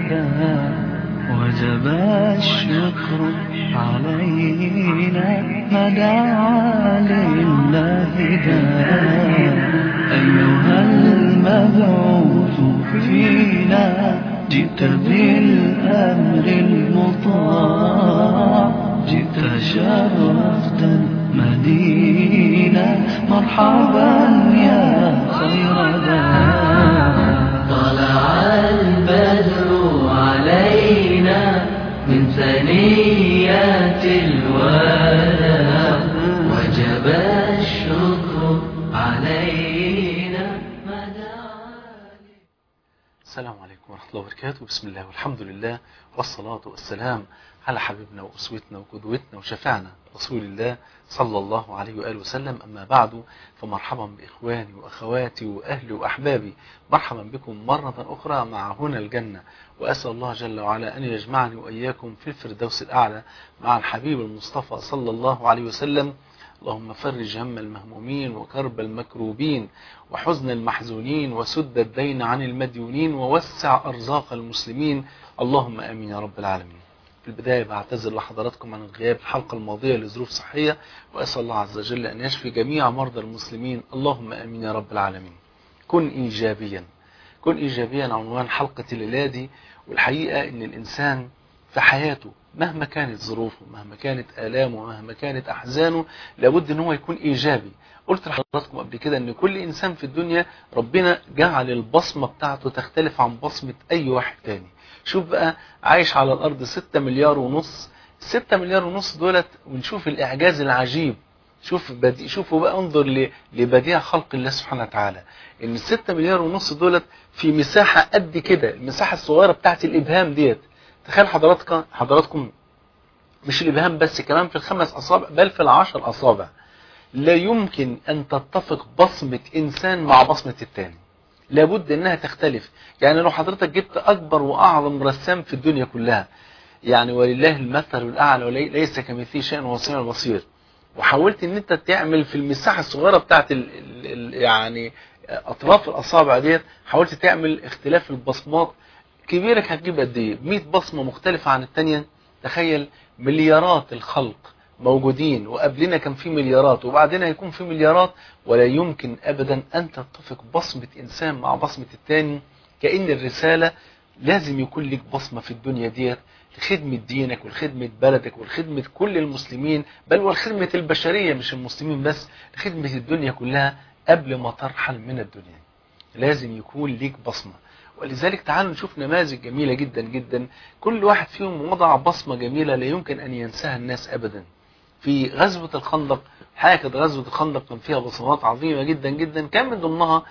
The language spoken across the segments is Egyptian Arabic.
إذا وجب الشكر علينا ما دعا لله داء أيها المبعوث فينا جئت بالأمر المطاع جئت شرفت المدينة مرحبا يا خير داع طلع البدر علينا من ثنيات الوداع وجب الشكر علينا السلام عليكم ورحمة الله وبركاته بسم الله والحمد لله والصلاة والسلام على حبيبنا وأسوتنا وقدوتنا وشفعنا رسول الله صلى الله عليه وآله وسلم أما بعد فمرحبا بإخواني وأخواتي وأهلي وأحبابي مرحبا بكم مرة أخرى مع هنا الجنة وأسأل الله جل وعلا أن يجمعني وإياكم في الفردوس الأعلى مع الحبيب المصطفى صلى الله عليه وسلم اللهم فرج هم المهمومين وكرب المكروبين وحزن المحزونين وسد الدين عن المديونين ووسع أرزاق المسلمين اللهم آمين يا رب العالمين في البداية بعتذر لحضراتكم عن الغياب الحلقة الماضية لظروف صحية وأسأل الله عز وجل أن يشفي جميع مرضى المسلمين اللهم آمين يا رب العالمين كن إيجابيا كن إيجابيا عنوان حلقة الليلة دي والحقيقة أن الإنسان في حياته مهما كانت ظروفه مهما كانت آلامه مهما كانت أحزانه لابد أن هو يكون إيجابي قلت لحضراتكم قبل كده أن كل إنسان في الدنيا ربنا جعل البصمة بتاعته تختلف عن بصمة أي واحد تاني شوف بقى عايش على الأرض 6 مليار ونص 6 مليار ونص دولت ونشوف الإعجاز العجيب شوف بدي شوفوا بقى انظر لبديع خلق الله سبحانه وتعالى ان 6 مليار ونص دولت في مساحة قد كده المساحة الصغيرة بتاعت الإبهام ديت تخيل حضراتكم حضراتكم مش الإبهام بس كمان في الخمس أصابع بل في العشر أصابع لا يمكن أن تتفق بصمة إنسان مع بصمة التاني لابد أنها تختلف يعني لو حضرتك جبت أكبر وأعظم رسام في الدنيا كلها يعني ولله المثل الأعلى وليس كمثله شيء وهو السميع البصير وحاولت ان انت تعمل في المساحة الصغيرة بتاعت ال ال يعني اطراف الاصابع ديت حاولت تعمل اختلاف البصمات كبيرك هتجيب قد ايه 100 بصمة مختلفة عن التانية تخيل مليارات الخلق موجودين وقبلنا كان في مليارات وبعدين هيكون في مليارات ولا يمكن ابدا ان تتفق بصمة انسان مع بصمة التاني كأن الرسالة لازم يكون لك بصمة في الدنيا ديت لخدمة دينك ولخدمة بلدك ولخدمة كل المسلمين بل ولخدمة البشرية مش المسلمين بس لخدمة الدنيا كلها قبل ما ترحل من الدنيا لازم يكون ليك بصمة ولذلك تعالوا نشوف نماذج جميلة جدا جدا كل واحد فيهم وضع بصمة جميلة لا يمكن أن ينساها الناس أبدا في غزوة الخندق حاجة كانت غزوة الخندق كان فيها بصمات عظيمة جدا جدا كان من ضمنها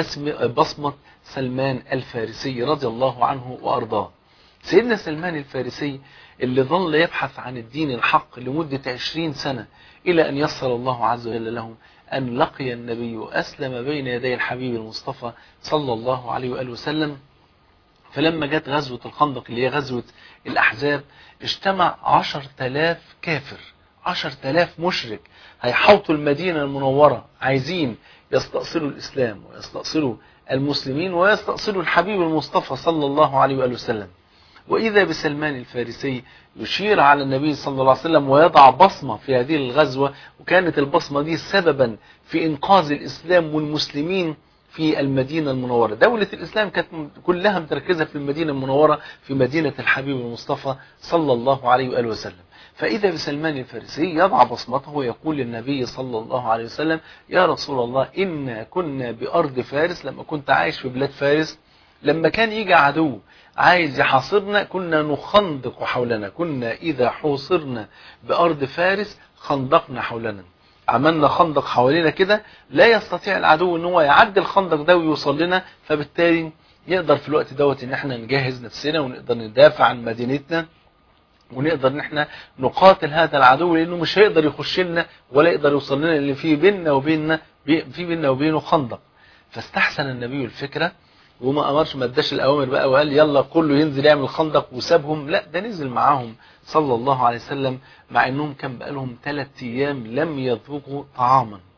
بصمة سلمان الفارسي رضي الله عنه وأرضاه سيدنا سلمان الفارسي اللي ظل يبحث عن الدين الحق لمدة عشرين سنة إلى أن يسر الله عز وجل له أن لقي النبي وأسلم بين يدي الحبيب المصطفى صلى الله عليه وآله وسلم فلما جت غزوة الخندق اللي هي غزوة الأحزاب اجتمع عشر تلاف كافر عشر تلاف مشرك هيحوطوا المدينة المنورة عايزين يستأصلوا الإسلام ويستأصلوا المسلمين ويستأصلوا الحبيب المصطفى صلى الله عليه وآله وسلم وإذا بسلمان الفارسي يشير على النبي صلى الله عليه وسلم ويضع بصمة في هذه الغزوة وكانت البصمة دي سببا في إنقاذ الإسلام والمسلمين في المدينة المنورة دولة الإسلام كانت كلها متركزة في المدينة المنورة في مدينة الحبيب المصطفى صلى الله عليه وآله وسلم فإذا بسلمان الفارسي يضع بصمته ويقول للنبي صلى الله عليه وسلم يا رسول الله إنا كنا بأرض فارس لما كنت عايش في بلاد فارس لما كان يجي عدو عايز يحاصرنا كنا نخندق حولنا كنا إذا حوصرنا بأرض فارس خندقنا حولنا عملنا خندق حوالينا كده لا يستطيع العدو ان هو يعدي الخندق ده ويوصل لنا فبالتالي يقدر في الوقت دوت ان احنا نجهز نفسنا ونقدر ندافع عن مدينتنا ونقدر ان احنا نقاتل هذا العدو لانه مش هيقدر يخش لنا ولا يقدر يوصل لنا اللي في بيننا وبيننا في بيننا وبينه خندق فاستحسن النبي الفكره وما امرش ما اداش الاوامر بقى وقال يلا كله ينزل يعمل خندق وسابهم لا ده نزل معاهم صلى الله عليه وسلم مع انهم كان بقالهم ثلاث ايام لم يذوقوا طعاما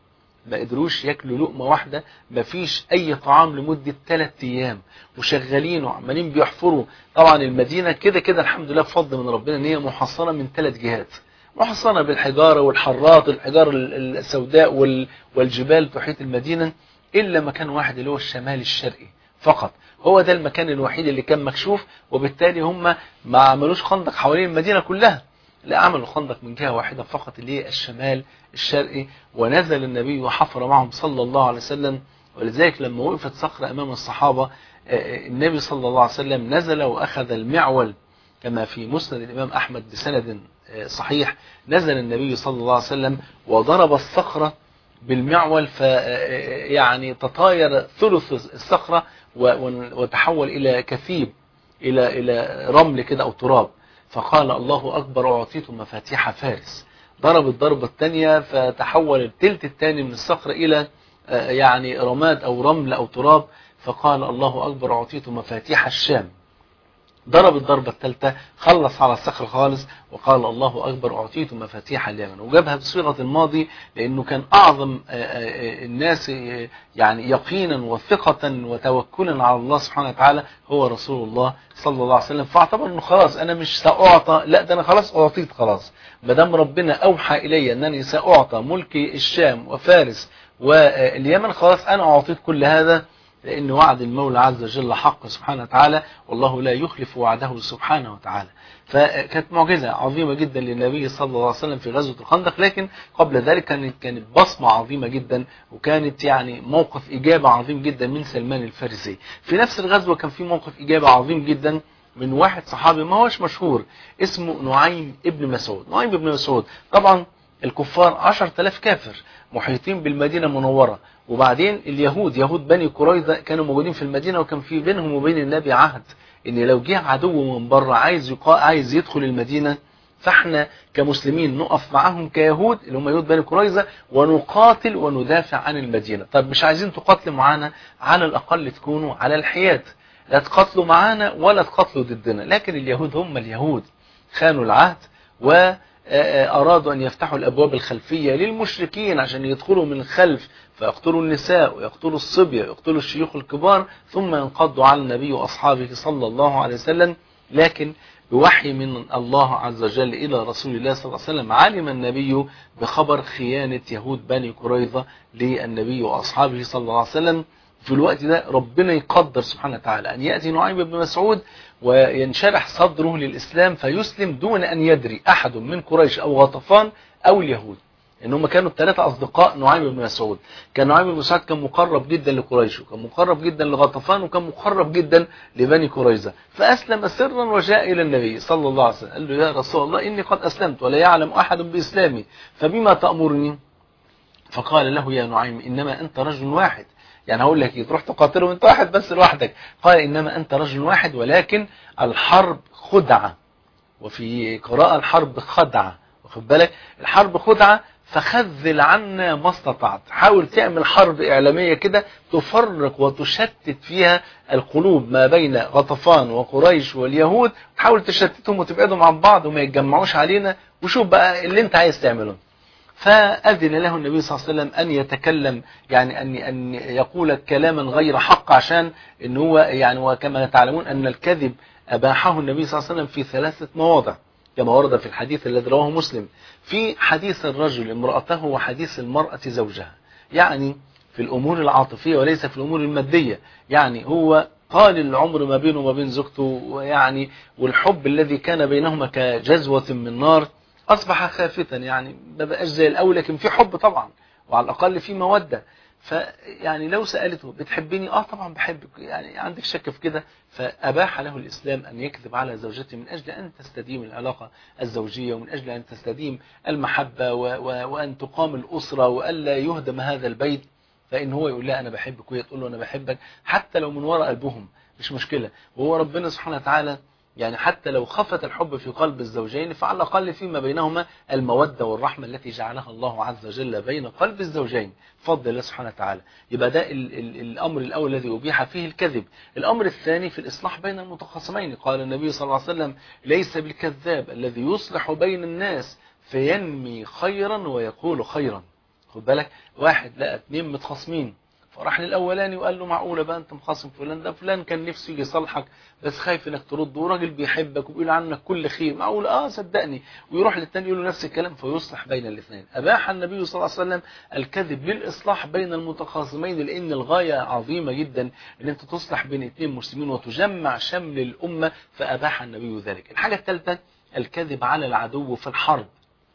ما قدروش ياكلوا لقمة واحدة ما فيش أي طعام لمدة ثلاث أيام وشغالين وعمالين بيحفروا طبعا المدينة كده كده الحمد لله بفضل من ربنا إن هي محصنة من ثلاث جهات محصنة بالحجارة والحرات الحجارة السوداء وال- والجبال تحيط المدينة إلا مكان واحد اللي هو الشمال الشرقي فقط هو ده المكان الوحيد اللي كان مكشوف وبالتالي هم ما عملوش خندق حوالين المدينة كلها لا عملوا خندق من جهة واحدة فقط اللي هي الشمال الشرقي ونزل النبي وحفر معهم صلى الله عليه وسلم ولذلك لما وقفت صخرة أمام الصحابة آه، آه، النبي صلى الله عليه وسلم نزل وأخذ المعول كما في مسند الإمام أحمد بسند آه، صحيح نزل النبي صلى الله عليه وسلم وضرب الصخرة بالمعول ف يعني تطاير ثلث الصخرة و- و- وتحول إلى كثيب إلى إلى رمل كده أو تراب فقال الله أكبر أعطيت مفاتيح فارس ضرب الضربة الثانية فتحول التلت الثاني من الصخرة إلى آه، يعني رماد أو رمل أو تراب فقال الله أكبر أعطيت مفاتيح الشام ضرب الضربة الثالثة خلص على الصخر خالص وقال الله أكبر أعطيت مفاتيح اليمن وجابها بصيغة الماضي لأنه كان أعظم آه، آه، الناس آه، يعني يقينا وثقة وتوكلا على الله سبحانه وتعالى هو رسول الله صلى الله عليه وسلم فاعتبر أنه خلاص أنا مش سأعطى لا ده أنا خلاص أعطيت خلاص ما دام ربنا أوحى إلي أنني سأعطى ملك الشام وفارس واليمن خلاص أنا أعطيت كل هذا لأن وعد المولى عز وجل حق سبحانه وتعالى والله لا يخلف وعده سبحانه وتعالى فكانت معجزة عظيمة جدا للنبي صلى الله عليه وسلم في غزوة الخندق لكن قبل ذلك كانت كانت بصمة عظيمة جدا وكانت يعني موقف إجابة عظيم جدا من سلمان الفارسي في نفس الغزوة كان في موقف إجابة عظيم جدا من واحد صحابي ما هوش مشهور اسمه نعيم ابن مسعود نعيم ابن مسعود طبعا الكفار 10000 كافر محيطين بالمدينة المنورة وبعدين اليهود يهود بني قريظة كانوا موجودين في المدينة وكان في بينهم وبين النبي عهد ان لو جه عدو من بره عايز يقا... عايز يدخل المدينة فاحنا كمسلمين نقف معاهم كيهود اللي هم يهود بني قريظة ونقاتل وندافع عن المدينة طب مش عايزين تقاتلوا معانا على الأقل تكونوا على الحياد لا تقاتلوا معانا ولا تقاتلوا ضدنا لكن اليهود هم اليهود خانوا العهد و أرادوا أن يفتحوا الأبواب الخلفية للمشركين عشان يدخلوا من الخلف فيقتلوا النساء ويقتلوا الصبية ويقتلوا الشيوخ الكبار ثم ينقضوا على النبي وأصحابه صلى الله عليه وسلم لكن بوحي من الله عز وجل إلى رسول الله صلى الله عليه وسلم علم النبي بخبر خيانة يهود بني قريظة للنبي وأصحابه صلى الله عليه وسلم في الوقت ده ربنا يقدر سبحانه وتعالى أن يأتي نعيم بن مسعود وينشرح صدره للإسلام فيسلم دون أن يدري أحد من قريش أو غطفان أو اليهود ان هم كانوا الثلاثه اصدقاء نعيم بن مسعود كان نعيم بن مسعود كان مقرب جدا لقريش وكان مقرب جدا لغطفان وكان مقرب جدا لبني قريظه فاسلم سرا وجاء الى النبي صلى الله عليه وسلم قال له يا رسول الله اني قد اسلمت ولا يعلم احد باسلامي فبما تامرني فقال له يا نعيم انما انت رجل واحد يعني هقول لك تروح تقاتله وانت واحد بس لوحدك قال انما انت رجل واحد ولكن الحرب خدعه وفي قراءه الحرب خدعه واخد بالك الحرب خدعه فخذل عنا ما استطعت حاول تعمل حرب إعلامية كده تفرق وتشتت فيها القلوب ما بين غطفان وقريش واليهود تحاول تشتتهم وتبعدهم عن بعض وما يتجمعوش علينا وشوف بقى اللي انت عايز تعمله فأذن له النبي صلى الله عليه وسلم أن يتكلم يعني أن أن يقول كلاما غير حق عشان أن هو يعني وكما تعلمون أن الكذب أباحه النبي صلى الله عليه وسلم في ثلاثة مواضع كما ورد في الحديث الذي رواه مسلم في حديث الرجل امرأته وحديث المرأة زوجها يعني في الأمور العاطفية وليس في الأمور المادية يعني هو طال العمر ما بينه وما بين زوجته ويعني والحب الذي كان بينهما كجزوة من نار أصبح خافتا يعني ما بقاش زي الأول لكن في حب طبعا وعلى الأقل في مودة فيعني لو سألته بتحبني اه طبعا بحبك يعني عندك شك في كده فأباح له الإسلام أن يكذب على زوجته من أجل أن تستديم العلاقة الزوجية ومن أجل أن تستديم المحبة و و وأن تقام الأسرة وألا يهدم هذا البيت فإن هو يقول لها أنا بحبك وهي تقول له أنا بحبك حتى لو من وراء قلبهم مش مشكلة وهو ربنا سبحانه وتعالى يعني حتى لو خفت الحب في قلب الزوجين فعلى الأقل فيما بينهما المودة والرحمة التي جعلها الله عز وجل بين قلب الزوجين فضل الله سبحانه وتعالى يبقى ده ال ال الأمر الأول الذي أبيح فيه الكذب الأمر الثاني في الإصلاح بين المتخاصمين قال النبي صلى الله عليه وسلم ليس بالكذاب الذي يصلح بين الناس فينمي خيرا ويقول خيرا خد بالك واحد لقى اتنين متخاصمين فراح للاولاني وقال له معقوله بقى انت مخاصم فلان ده فلان كان نفسه يجي يصالحك بس خايف انك ترد وراجل بيحبك وبيقول عنك كل خير معقول اه صدقني ويروح للتاني يقول له نفس الكلام فيصلح بين الاثنين اباح النبي صلى الله عليه وسلم الكذب للاصلاح بين المتخاصمين لان الغايه عظيمه جدا ان انت تصلح بين اثنين مسلمين وتجمع شمل الامه فاباح النبي ذلك الحاجه الثالثه الكذب على العدو في الحرب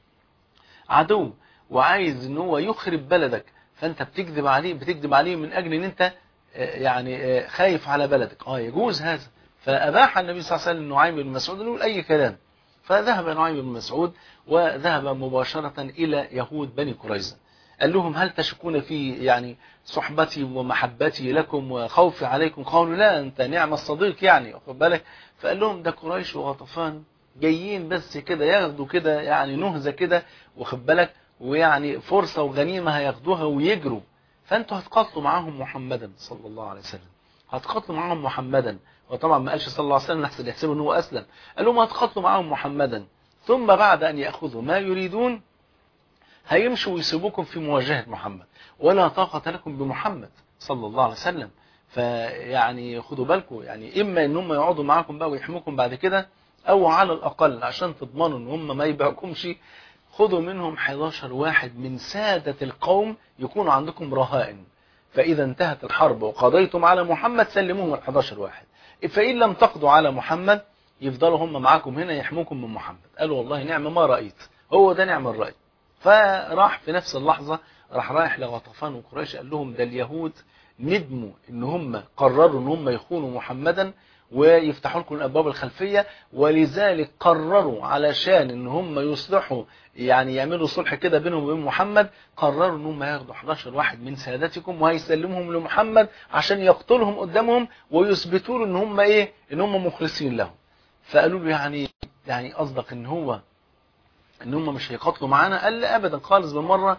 عدو وعايز ان هو يخرب بلدك فانت بتكذب عليه بتكذب عليه من اجل ان انت يعني خايف على بلدك اه يجوز هذا فاباح النبي صلى الله عليه وسلم نعيم بن مسعود انه يقول اي كلام فذهب نعيم بن مسعود وذهب مباشرة الى يهود بني قريظة قال لهم هل تشكون في يعني صحبتي ومحبتي لكم وخوفي عليكم قالوا لا انت نعم الصديق يعني واخد بالك فقال لهم ده قريش وغطفان جايين بس كده ياخدوا كده يعني نهزة كده واخد بالك ويعني فرصة وغنيمة هياخدوها ويجروا فانتوا هتقاتلوا معاهم محمدا صلى الله عليه وسلم هتقاتلوا معاهم محمدا وطبعا ما قالش صلى الله عليه وسلم لحسن يحسبوا ان هو اسلم قال لهم هتقاتلوا معاهم محمدا ثم بعد ان ياخذوا ما يريدون هيمشوا ويسيبوكم في مواجهة محمد ولا طاقة لكم بمحمد صلى الله عليه وسلم فيعني خدوا بالكم يعني اما ان هم يقعدوا معاكم بقى ويحموكم بعد كده او على الاقل عشان تضمنوا ان هم ما يبيعكمش خذوا منهم 11 واحد من سادة القوم يكونوا عندكم رهائن فإذا انتهت الحرب وقضيتم على محمد سلموهم ال 11 واحد فإن لم تقضوا على محمد يفضلوا هم معاكم هنا يحموكم من محمد قالوا والله نعم ما رأيت هو ده نعم الرأي فراح في نفس اللحظة راح رايح لغطفان وقريش قال لهم ده اليهود ندموا ان هم قرروا ان هم يخونوا محمدا ويفتحوا لكم الابواب الخلفيه ولذلك قرروا علشان ان هم يصلحوا يعني يعملوا صلح كده بينهم وبين محمد قرروا ان هم ياخدوا 11 واحد من سادتكم وهيسلمهم لمحمد عشان يقتلهم قدامهم ويثبتوا له ان هم ايه ان هم مخلصين له فقالوا له يعني يعني قصدك ان هو ان هم مش هيقاتلوا معانا قال لا ابدا خالص بالمره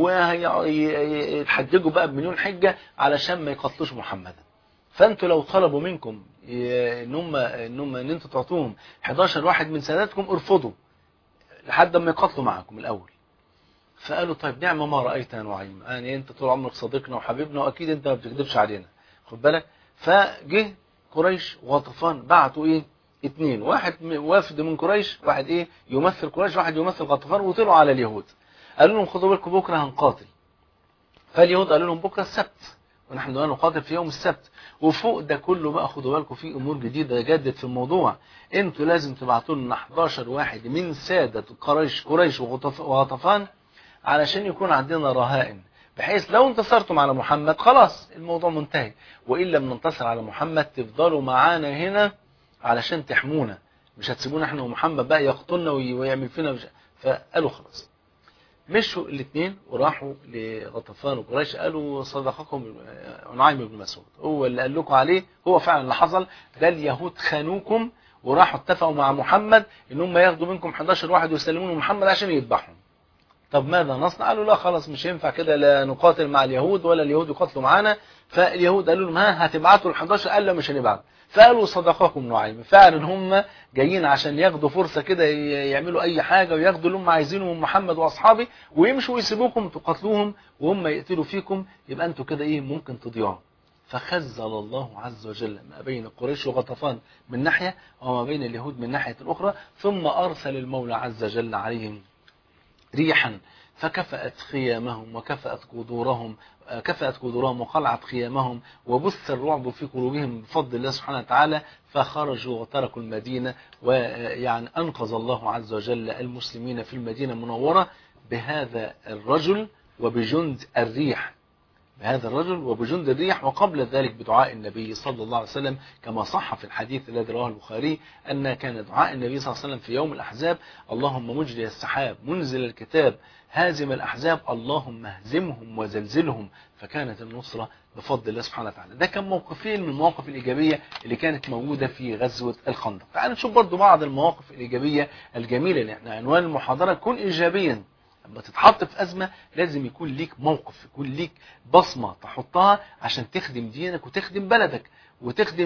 وهيحججوا بقى بمليون حجه علشان ما يقاتلوش محمدا فانتوا لو طلبوا منكم ان هم ان هم ان انتوا تعطوهم 11 واحد من ساداتكم ارفضوا لحد ما يقاتلوا معاكم الاول فقالوا طيب نعمه ما رايت يا نعيم يعني انت طول عمرك صديقنا وحبيبنا واكيد انت ما بتكذبش علينا خد بالك فجه قريش وغطفان بعتوا ايه اثنين واحد وافد من قريش واحد ايه يمثل قريش واحد يمثل غطفان وطلعوا على اليهود قالوا لهم خدوا بالكم بكره هنقاتل فاليهود قالوا لهم بكره السبت ونحن نقاتل في يوم السبت وفوق ده كله بقى خدوا بالكم في امور جديده جدت في الموضوع انتوا لازم تبعتوا لنا 11 واحد من ساده قريش قريش وغطفان علشان يكون عندنا رهائن بحيث لو انتصرتم على محمد خلاص الموضوع منتهي وان لم ننتصر على محمد تفضلوا معانا هنا علشان تحمونا مش هتسيبونا احنا ومحمد بقى يقتلنا ويعمل فينا مش... فقالوا خلاص مشوا الاثنين وراحوا لغطفان وقريش قالوا صدقكم نعيم بن مسعود هو اللي قال لكم عليه هو فعلا اللي حصل ده اليهود خانوكم وراحوا اتفقوا مع محمد ان هم ياخدوا منكم 11 واحد ويسلمون محمد عشان يذبحهم طب ماذا نصنع قالوا لا خلاص مش ينفع كده لا نقاتل مع اليهود ولا اليهود يقاتلوا معانا فاليهود قالوا لهم ها هتبعتوا ال 11 قال لا مش هنبعت فقالوا صدقكم نعيم فعلا هم جايين عشان ياخدوا فرصة كده يعملوا اي حاجة وياخدوا اللي هم عايزينه من محمد واصحابه ويمشوا ويسيبوكم تقاتلوهم وهم يقتلوا فيكم يبقى انتوا كده ايه ممكن تضيعوا فخزل الله عز وجل ما بين قريش وغطفان من ناحية وما بين اليهود من ناحية الأخرى ثم أرسل المولى عز وجل عليهم ريحا فكفأت خيامهم وكفأت قدورهم كفأت قدورهم وقلعت خيامهم وبث الرعب في قلوبهم بفضل الله سبحانه وتعالى فخرجوا وتركوا المدينة ويعني أنقذ الله عز وجل المسلمين في المدينة المنورة بهذا الرجل وبجند الريح بهذا الرجل وبجند الريح وقبل ذلك بدعاء النبي صلى الله عليه وسلم كما صح في الحديث الذي رواه البخاري أن كان دعاء النبي صلى الله عليه وسلم في يوم الأحزاب اللهم مجري السحاب منزل الكتاب هازم الأحزاب اللهم اهزمهم وزلزلهم فكانت النصرة بفضل الله سبحانه وتعالى ده كان موقفين من المواقف الإيجابية اللي كانت موجودة في غزوة الخندق تعالوا نشوف برضو بعض المواقف الإيجابية الجميلة اللي احنا عنوان المحاضرة كن إيجابيا لما تتحط في أزمة لازم يكون ليك موقف يكون ليك بصمة تحطها عشان تخدم دينك وتخدم بلدك وتخدم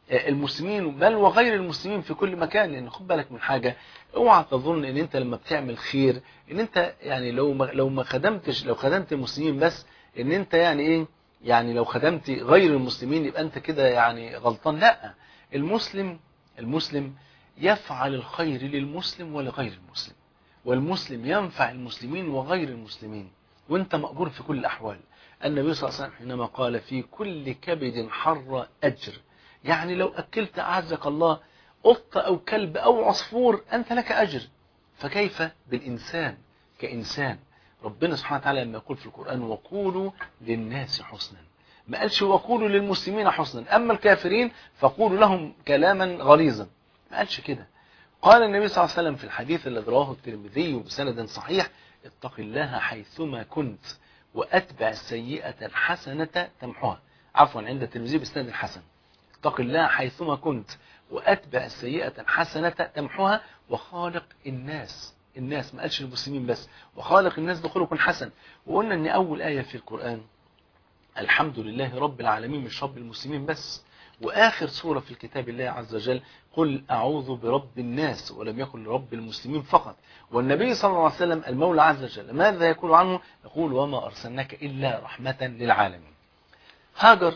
المسلمين بل وغير المسلمين في كل مكان لان خد بالك من حاجه اوعى تظن ان انت لما بتعمل خير ان انت يعني لو ما لو ما خدمتش لو خدمت المسلمين بس ان انت يعني ايه يعني لو خدمت غير المسلمين يبقى انت كده يعني غلطان لا المسلم المسلم يفعل الخير للمسلم ولغير المسلم والمسلم ينفع المسلمين وغير المسلمين وانت مأجور في كل الأحوال النبي صلى الله عليه وسلم حينما قال في كل كبد حر أجر يعني لو أكلت أعزك الله قط أو كلب أو عصفور أنت لك أجر فكيف بالإنسان كإنسان ربنا سبحانه وتعالى لما يقول في القرآن وقولوا للناس حسنا ما قالش وقولوا للمسلمين حسنا أما الكافرين فقولوا لهم كلاما غليظا ما قالش كده قال النبي صلى الله عليه وسلم في الحديث الذي رواه الترمذي بسند صحيح اتق الله حيثما كنت وأتبع السيئة الحسنة تمحوها عفوا عند الترمذي بسند الحسن اتق الله حيثما كنت وأتبع السيئة الحسنة تمحوها وخالق الناس الناس ما قالش المسلمين بس وخالق الناس بخلق حسن وقلنا ان اول آية في القرآن الحمد لله رب العالمين مش رب المسلمين بس وآخر سورة في الكتاب الله عز وجل قل أعوذ برب الناس ولم يقل رب المسلمين فقط والنبي صلى الله عليه وسلم المولى عز وجل ماذا يقول عنه يقول وما أرسلناك إلا رحمة للعالمين هاجر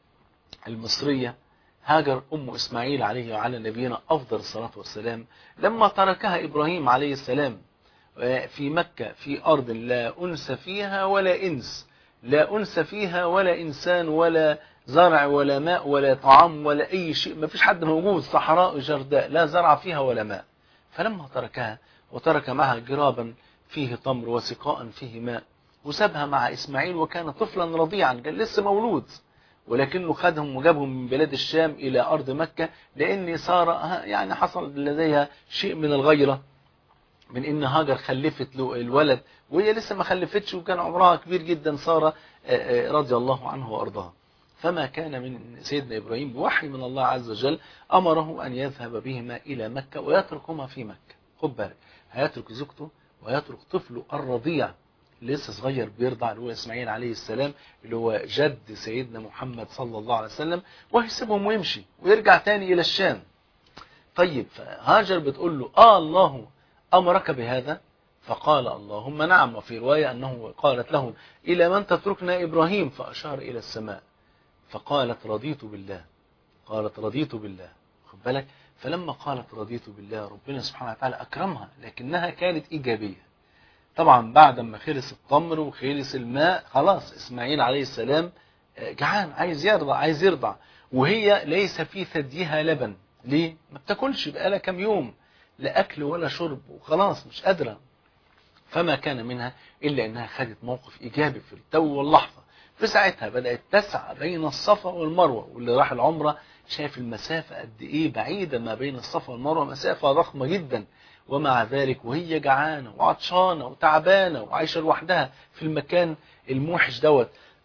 المصرية هاجر أم إسماعيل عليه وعلى نبينا أفضل الصلاة والسلام لما تركها إبراهيم عليه السلام في مكة في أرض لا أنس فيها ولا إنس لا أنس فيها ولا إنسان ولا زرع ولا ماء ولا طعام ولا أي شيء ما فيش حد موجود صحراء جرداء لا زرع فيها ولا ماء فلما تركها وترك معها جرابا فيه تمر وسقاء فيه ماء وسابها مع إسماعيل وكان طفلا رضيعا كان لسه مولود ولكنه خدهم وجابهم من بلاد الشام إلى أرض مكة لأن صار يعني حصل لديها شيء من الغيرة من ان هاجر خلفت له الولد وهي لسه ما خلفتش وكان عمرها كبير جدا سارة رضي الله عنه وارضاها فما كان من سيدنا إبراهيم بوحي من الله عز وجل أمره أن يذهب بهما إلى مكة ويتركهما في مكة خد بالك هيترك زوجته ويترك طفله الرضيع لسه صغير بيرضع اللي هو إسماعيل عليه السلام اللي هو جد سيدنا محمد صلى الله عليه وسلم ويسيبهم ويمشي ويرجع تاني إلى الشام طيب فهاجر بتقول له آه الله أمرك بهذا فقال اللهم نعم وفي رواية أنه قالت له إلى من تتركنا إبراهيم فأشار إلى السماء فقالت رضيت بالله قالت رضيت بالله خد بالك فلما قالت رضيت بالله ربنا سبحانه وتعالى أكرمها لكنها كانت إيجابية طبعا بعد ما خلص التمر وخلص الماء خلاص إسماعيل عليه السلام جعان عايز يرضع عايز يرضع وهي ليس في ثديها لبن ليه ما بتاكلش بقالها كام يوم لا أكل ولا شرب وخلاص مش قادرة فما كان منها إلا أنها خدت موقف إيجابي في التو واللحظة في ساعتها بدأت تسعى بين الصفا والمروة واللي راح العمرة شاف المسافة قد إيه بعيدة ما بين الصفا والمروة مسافة ضخمة جدا ومع ذلك وهي جعانة وعطشانة وتعبانة وعايشة لوحدها في المكان الموحش دوت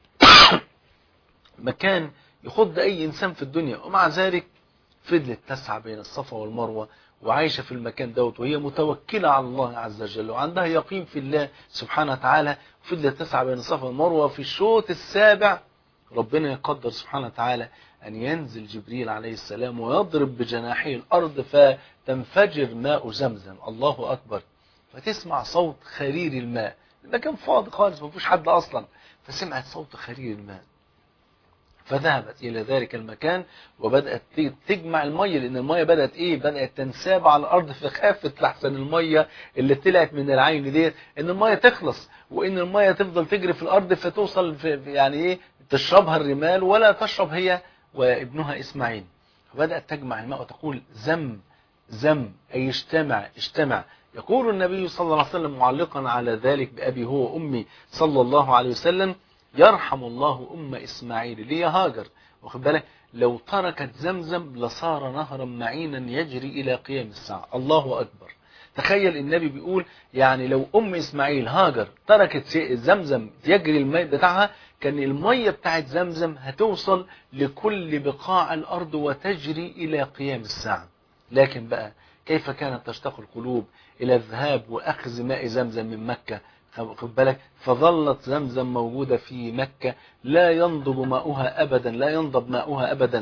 مكان يخض أي إنسان في الدنيا ومع ذلك فضلت تسعى بين الصفا والمروة وعايشة في المكان دوت وهي متوكلة على الله عز وجل وعندها يقين في الله سبحانه وتعالى وفضلت تسعى بين الصفا والمروة في الشوط السابع ربنا يقدر سبحانه وتعالى أن ينزل جبريل عليه السلام ويضرب بجناحيه الأرض فتنفجر ماء زمزم الله أكبر فتسمع صوت خرير الماء المكان فاضي خالص ما فيهوش حد أصلا فسمعت صوت خرير الماء فذهبت إلى ذلك المكان وبدأت تجمع المية لأن المية بدأت إيه بدأت تنساب على الأرض فخافت لحسن المية اللي طلعت من العين دي إن المية تخلص وإن المية تفضل تجري في الأرض فتوصل في يعني إيه تشربها الرمال ولا تشرب هي وابنها إسماعيل فبدأت تجمع الماء وتقول زم زم أي اجتمع اجتمع يقول النبي صلى الله عليه وسلم معلقا على ذلك بأبي هو وأمي صلى الله عليه وسلم يرحم الله أم إسماعيل ليه هاجر واخد بالك لو تركت زمزم لصار نهرا معينا يجري إلى قيام الساعة الله أكبر تخيل النبي بيقول يعني لو أم إسماعيل هاجر تركت زمزم يجري الماء بتاعها كان المية بتاعت زمزم هتوصل لكل بقاع الأرض وتجري إلى قيام الساعة لكن بقى كيف كانت تشتاق القلوب إلى الذهاب وأخذ ماء زمزم من مكة خد بالك فظلت زمزم موجودة في مكة لا ينضب ماؤها أبدا لا ينضب ماؤها أبدا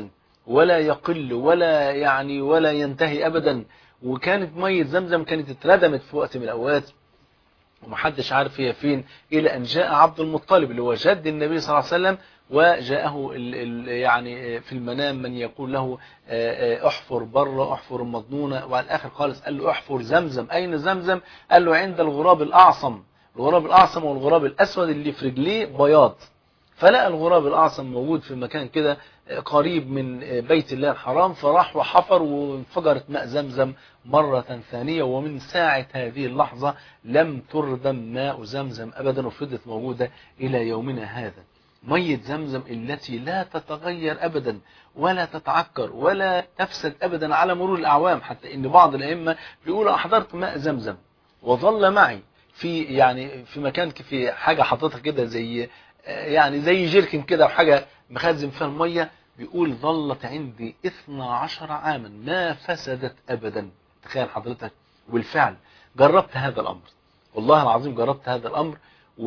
ولا يقل ولا يعني ولا ينتهي ابدا وكانت ميه زمزم كانت اتردمت في وقت من الاوقات ومحدش عارف هي فين الى ان جاء عبد المطلب اللي هو جد النبي صلى الله عليه وسلم وجاءه ال ال يعني في المنام من يقول له احفر بره احفر المضنونه وعلى الاخر خالص قال له احفر زمزم اين زمزم قال له عند الغراب الاعصم الغراب الاعصم والغراب الاسود اللي في رجليه بياض فلقى الغراب الاعصم موجود في مكان كده قريب من بيت الله الحرام فراح وحفر وانفجرت ماء زمزم مرة ثانية ومن ساعة هذه اللحظة لم تردم ماء زمزم أبدا وفضلت موجودة إلى يومنا هذا مية زمزم التي لا تتغير أبدا ولا تتعكر ولا تفسد أبدا على مرور الأعوام حتى إن بعض الأئمة بيقولوا أحضرت ماء زمزم وظل معي في يعني في مكان في حاجة حاططها كده زي يعني زي جيركن كده وحاجة مخزن فيها المية بيقول ظلت عندي 12 عاما ما فسدت أبدا تخيل حضرتك والفعل جربت هذا الأمر والله العظيم جربت هذا الأمر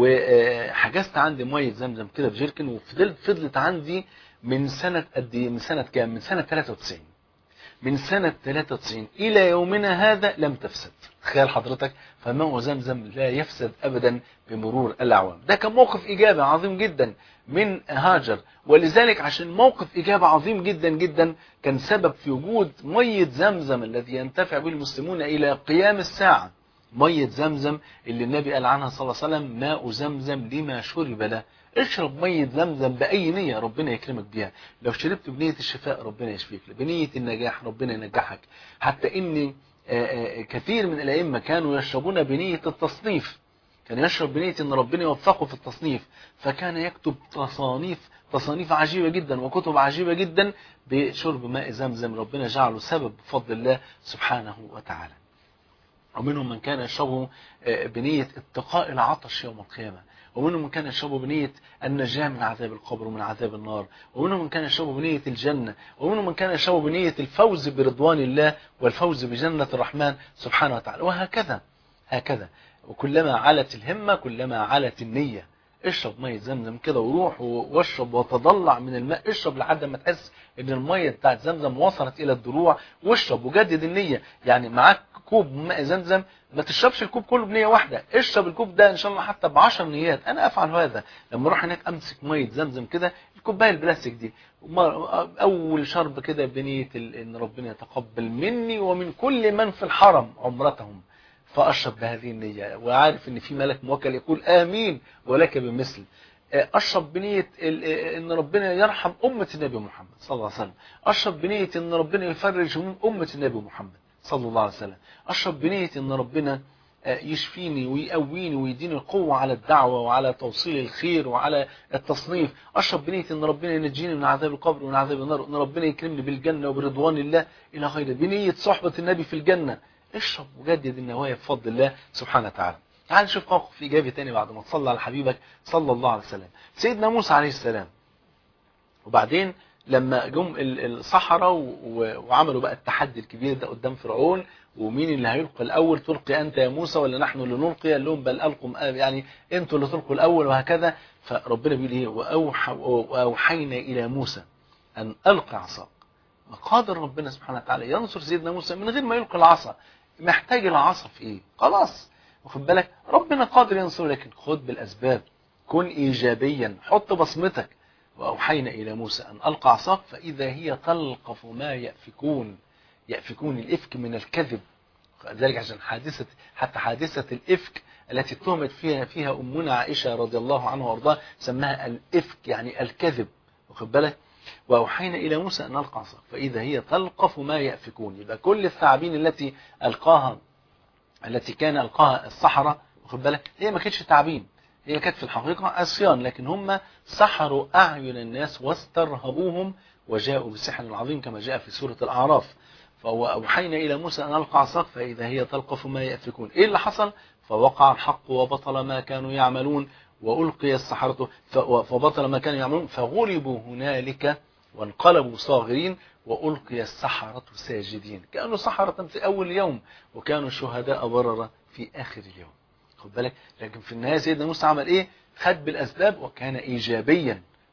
وحجزت عندي مية زمزم كده في جيركن وفضلت فضلت عندي من سنة قد ايه من سنة كام من سنة 93 من سنة 93 إلى يومنا هذا لم تفسد تخيل حضرتك فماء زمزم لا يفسد أبدا بمرور الأعوام ده كان موقف إيجابي عظيم جدا من هاجر ولذلك عشان موقف إجابة عظيم جدا جدا كان سبب في وجود مية زمزم الذي ينتفع به المسلمون إلى قيام الساعة مية زمزم اللي النبي قال عنها صلى الله عليه وسلم ماء زمزم لما شرب له اشرب مية زمزم بأي نية ربنا يكرمك بيها لو شربت بنية الشفاء ربنا يشفيك بنية النجاح ربنا ينجحك حتى ان كثير من الأئمة كانوا يشربون بنية التصنيف كان يشرب بنية ان ربنا يوفقه في التصنيف فكان يكتب تصانيف تصانيف عجيبة جدا وكتب عجيبة جدا بشرب ماء زمزم ربنا جعله سبب بفضل الله سبحانه وتعالى ومنهم من كان يشربه بنية اتقاء العطش يوم القيامة ومنهم من كان يشربه بنية النجاة من عذاب القبر ومن عذاب النار ومنهم من كان يشربه بنية الجنة ومنهم من كان يشربه بنية الفوز برضوان الله والفوز بجنة الرحمن سبحانه وتعالى وهكذا هكذا وكلما علت الهمة كلما علت النية اشرب مية زمزم كده وروح واشرب وتضلع من الماء اشرب لحد ما تحس ان المية بتاعت زمزم وصلت الى الضلوع واشرب وجدد النية يعني معاك كوب ماء زمزم ما تشربش الكوب كله بنية واحدة اشرب الكوب ده ان شاء الله حتى بعشر نيات انا افعل هذا لما اروح هناك امسك مية زمزم كده الكوبايه البلاستيك دي اول شرب كده بنية ان ربنا يتقبل مني ومن كل من في الحرم عمرتهم فأشرب بهذه النية وعارف ان في ملك موكل يقول آمين ولك بمثل أشرب بنية ان ربنا يرحم أمة النبي محمد صلى الله عليه وسلم أشرب بنية ان ربنا يفرج هموم أمة النبي محمد صلى الله عليه وسلم أشرب بنية ان ربنا يشفيني ويقويني ويديني القوة على الدعوة وعلى توصيل الخير وعلى التصنيف أشرب بنية ان ربنا ينجيني من عذاب القبر ومن عذاب النار وان ربنا يكرمني بالجنة وبرضوان الله إلى غيره بنية صحبة النبي في الجنة اشرب وجدد النوايا بفضل الله سبحانه وتعالى تعال نشوف موقف ايجابي تاني بعد ما تصلى على حبيبك صلى الله عليه وسلم سيدنا موسى عليه السلام وبعدين لما جم الصحراء وعملوا بقى التحدي الكبير ده قدام فرعون ومين اللي هيلقي الاول تلقي انت يا موسى ولا نحن اللي نلقي قال لهم بل القم يعني انتوا اللي تلقوا الاول وهكذا فربنا بيقول ايه واوحينا الى موسى ان القي عصاك قادر ربنا سبحانه وتعالى ينصر سيدنا موسى من غير ما يلقي العصا محتاج العصا في ايه خلاص واخد بالك ربنا قادر ينصر لكن خد بالاسباب كن ايجابيا حط بصمتك واوحينا الى موسى ان القى عصاك فاذا هي تلقف ما يافكون يافكون الافك من الكذب ذلك عشان حادثه حتى حادثه الافك التي تهمت فيها فيها امنا عائشه رضي الله عنها وارضاها سماها الافك يعني الكذب واخد بالك وأوحينا إلى موسى أن ألقى عصاك فإذا هي تلقف ما يأفكون يبقى كل الثعابين التي ألقاها التي كان ألقاها السحرة واخد بالك هي ما كانتش تعابين هي كانت في الحقيقة أصيان لكن هم سحروا أعين الناس واسترهبوهم وجاءوا بسحر عظيم كما جاء في سورة الأعراف فأوحينا إلى موسى أن ألقى عصاك فإذا هي تلقف ما يأفكون إيه اللي حصل فوقع الحق وبطل ما كانوا يعملون وألقي السحرة فبطل ما كانوا يعملون فغلبوا هنالك وانقلبوا صاغرين وألقي السحرة ساجدين كانوا سحرة في أول يوم وكانوا شهداء بررة في آخر اليوم خد بالك لكن في النهاية سيدنا موسى عمل إيه خد بالأسباب وكان إيجابيا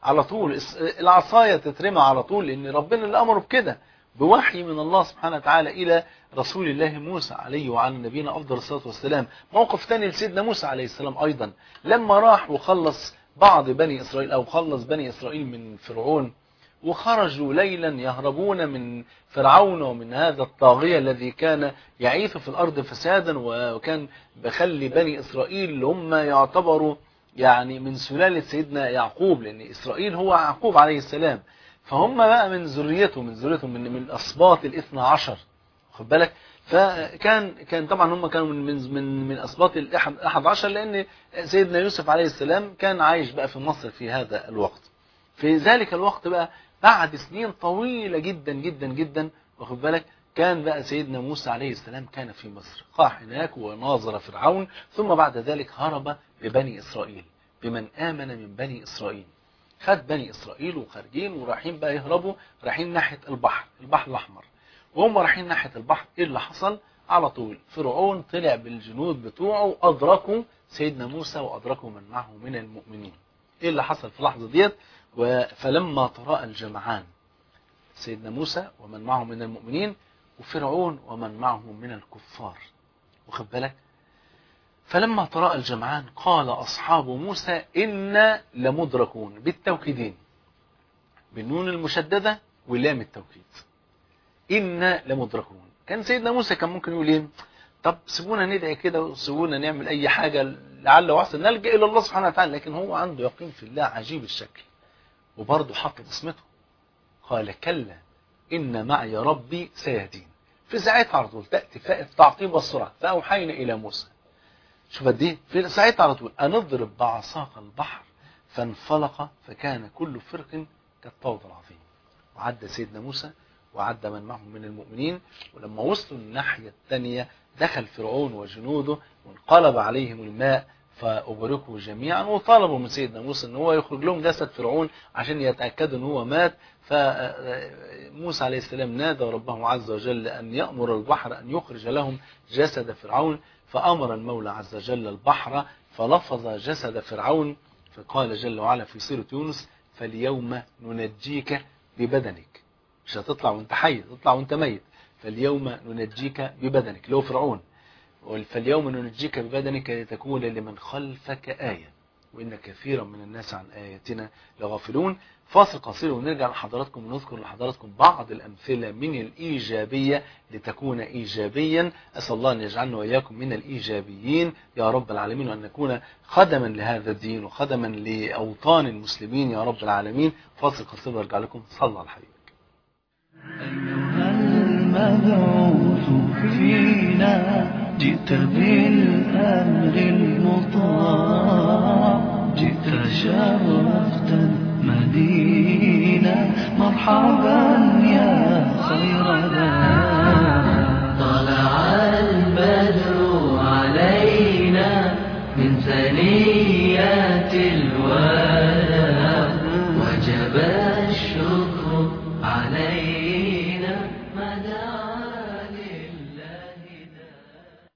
على طول الس- العصاية تترمى على طول لأن ربنا اللي أمره بكده بوحي من الله سبحانه وتعالى إلى رسول الله موسى عليه وعلى نبينا أفضل الصلاة والسلام موقف تاني لسيدنا موسى عليه السلام أيضا لما راح وخلص بعض بني إسرائيل أو خلص بني إسرائيل من فرعون وخرجوا ليلا يهربون من فرعون ومن هذا الطاغية الذي كان يعيث في الأرض فسادا وكان بخلي بني إسرائيل اللي هم يعتبروا يعني من سلالة سيدنا يعقوب لأن إسرائيل هو يعقوب عليه السلام فهم بقى من ذريته من ذريته من من أسباط الاثنى عشر خد بالك فكان كان طبعا هم كانوا من من من, من اسباط الاحد أحد عشر لان سيدنا يوسف عليه السلام كان عايش بقى في مصر في هذا الوقت في ذلك الوقت بقى بعد سنين طويله جدا جدا جدا واخد بالك كان بقى سيدنا موسى عليه السلام كان في مصر قاح هناك وناظر فرعون ثم بعد ذلك هرب ببني اسرائيل بمن امن من بني اسرائيل خد بني اسرائيل وخارجين ورايحين بقى يهربوا رايحين ناحيه البحر البحر الاحمر وهم رايحين ناحيه البحر ايه اللي حصل على طول فرعون طلع بالجنود بتوعه ادركوا سيدنا موسى وادركوا من معه من المؤمنين ايه اللي حصل في اللحظه ديت و- فلما تراءى الجمعان سيدنا موسى ومن معه من المؤمنين وفرعون ومن معه من الكفار واخد بالك فلما تراءى الجمعان قال أصحاب موسى إنا لمدركون بالتوكيدين بالنون المشددة ولام التوكيد إنا لمدركون كان سيدنا موسى كان ممكن يقول إيه طب سيبونا ندعي كده وسيبونا نعمل أي حاجة لعل وعسى نلجأ إلى الله سبحانه وتعالى لكن هو عنده يقين في الله عجيب الشكل وبرضه حط بصمته قال كلا إن معي ربي سيهدين في ساعتها على طول تأتي فاء التعقيب والسرعة فأوحينا إلى موسى شوف قد ايه في ساعتها على طول أنضرب بعصاك البحر فانفلق فكان كل فرق كالطود العظيم وعدى سيدنا موسى وعدى من معهم من المؤمنين ولما وصلوا الناحية الثانية دخل فرعون وجنوده وانقلب عليهم الماء فأبركوا جميعا وطلبوا من سيدنا موسى ان هو يخرج لهم جسد فرعون عشان يتأكدوا ان هو مات فموسى عليه السلام نادى ربه عز وجل أن يأمر البحر أن يخرج لهم جسد فرعون فأمر المولى عز وجل البحر فلفظ جسد فرعون فقال جل وعلا في سورة يونس فاليوم ننجيك ببدنك مش هتطلع وانت حي تطلع وانت ميت فاليوم ننجيك ببدنك اللي هو فرعون فاليوم ننجيك ببدنك لتكون لمن خلفك آية وإن كثيرا من الناس عن آياتنا لغافلون فاصل قصير ونرجع لحضراتكم ونذكر لحضراتكم بعض الأمثلة من الإيجابية لتكون إيجابيا أسأل الله أن يجعلنا وإياكم من الإيجابيين يا رب العالمين وأن نكون خدما لهذا الدين وخدما لأوطان المسلمين يا رب العالمين فاصل قصير وارجع لكم صلى على حبيبك أيها المبعوث فينا جئت بالأمر المطاع جئت شرفت المدينة مرحبا يا خير دار طلع البدر علينا من ثنيات الوداع وجب الشكر علينا ما دعا لله داع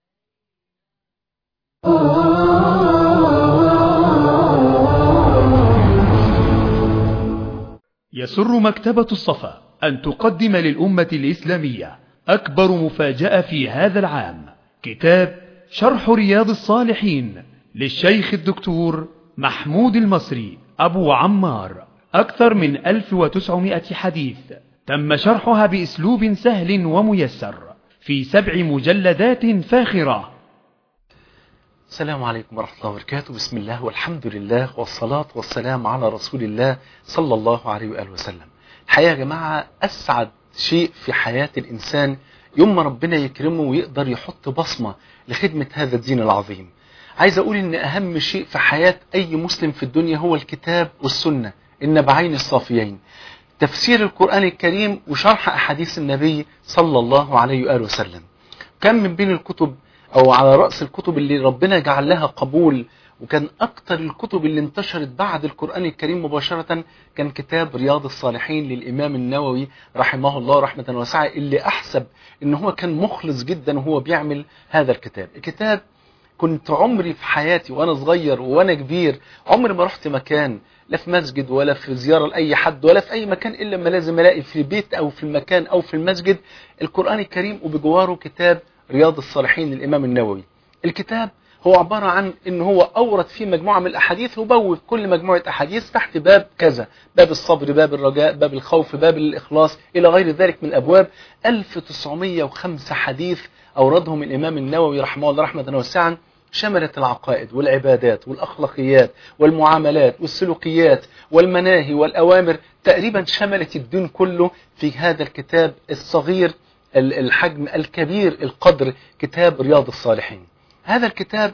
يسر مكتبة الصفا أن تقدم للأمة الإسلامية أكبر مفاجأة في هذا العام كتاب شرح رياض الصالحين للشيخ الدكتور محمود المصري أبو عمار أكثر من 1900 حديث تم شرحها بأسلوب سهل وميسر في سبع مجلدات فاخرة السلام عليكم ورحمة الله وبركاته بسم الله والحمد لله والصلاة والسلام على رسول الله صلى الله عليه وآله وسلم الحقيقة يا جماعة أسعد شيء في حياة الإنسان يوم ما ربنا يكرمه ويقدر يحط بصمة لخدمة هذا الدين العظيم عايز أقول إن أهم شيء في حياة أي مسلم في الدنيا هو الكتاب والسنة النبعين الصافيين تفسير القرآن الكريم وشرح أحاديث النبي صلى الله عليه وآله وسلم كم من بين الكتب او على رأس الكتب اللي ربنا جعل لها قبول وكان اكتر الكتب اللي انتشرت بعد القرآن الكريم مباشرة كان كتاب رياض الصالحين للامام النووي رحمه الله رحمة واسعة اللي احسب ان هو كان مخلص جدا وهو بيعمل هذا الكتاب الكتاب كنت عمري في حياتي وانا صغير وانا كبير عمري ما رحت مكان لا في مسجد ولا في زيارة لأي حد ولا في أي مكان إلا ما لازم ألاقي في البيت أو في المكان أو في المسجد القرآن الكريم وبجواره كتاب رياض الصالحين للإمام النووي الكتاب هو عبارة عن ان هو اورد فيه مجموعة من الاحاديث وبوب كل مجموعة احاديث تحت باب كذا باب الصبر باب الرجاء باب الخوف باب الاخلاص الى غير ذلك من ابواب 1905 حديث اوردهم الامام النووي رحمه الله رحمة واسعا شملت العقائد والعبادات والاخلاقيات والمعاملات والسلوكيات والمناهي والاوامر تقريبا شملت الدين كله في هذا الكتاب الصغير الحجم الكبير القدر كتاب رياض الصالحين هذا الكتاب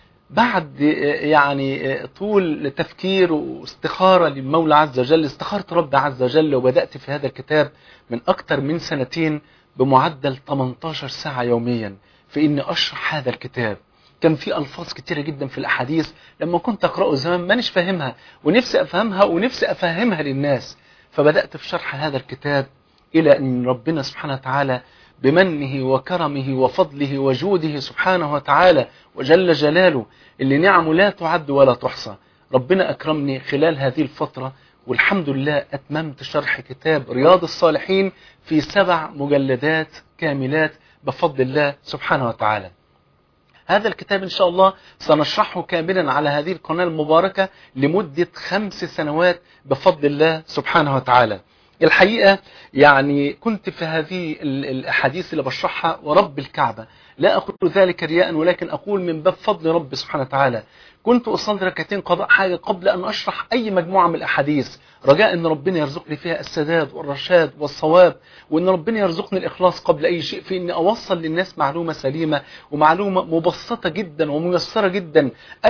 بعد يعني طول تفكير واستخارة للمولى عز وجل استخارت رب عز وجل وبدأت في هذا الكتاب من أكثر من سنتين بمعدل 18 ساعة يوميا في إني أشرح هذا الكتاب كان في ألفاظ كتيرة جدا في الأحاديث لما كنت أقرأه زمان مانيش فاهمها ونفسي أفهمها ونفسي أفهمها للناس فبدأت في شرح هذا الكتاب إلى أن ربنا سبحانه وتعالى بمنه وكرمه وفضله وجوده سبحانه وتعالى وجل جلاله اللي نعمه لا تعد ولا تحصى ربنا أكرمني خلال هذه الفترة والحمد لله أتممت شرح كتاب رياض الصالحين في سبع مجلدات كاملات بفضل الله سبحانه وتعالى هذا الكتاب إن شاء الله سنشرحه كاملا على هذه القناة المباركة لمدة خمس سنوات بفضل الله سبحانه وتعالى الحقيقة يعني كنت في هذه الأحاديث اللي بشرحها ورب الكعبة لا أقول ذلك رياء ولكن أقول من باب فضل رب سبحانه وتعالى كنت أصلي ركعتين قضاء حاجة قبل أن أشرح أي مجموعة من الأحاديث رجاء أن ربنا يرزقني فيها السداد والرشاد والصواب وأن ربنا يرزقني الإخلاص قبل أي شيء في أني أوصل للناس معلومة سليمة ومعلومة مبسطة جدا وميسرة جدا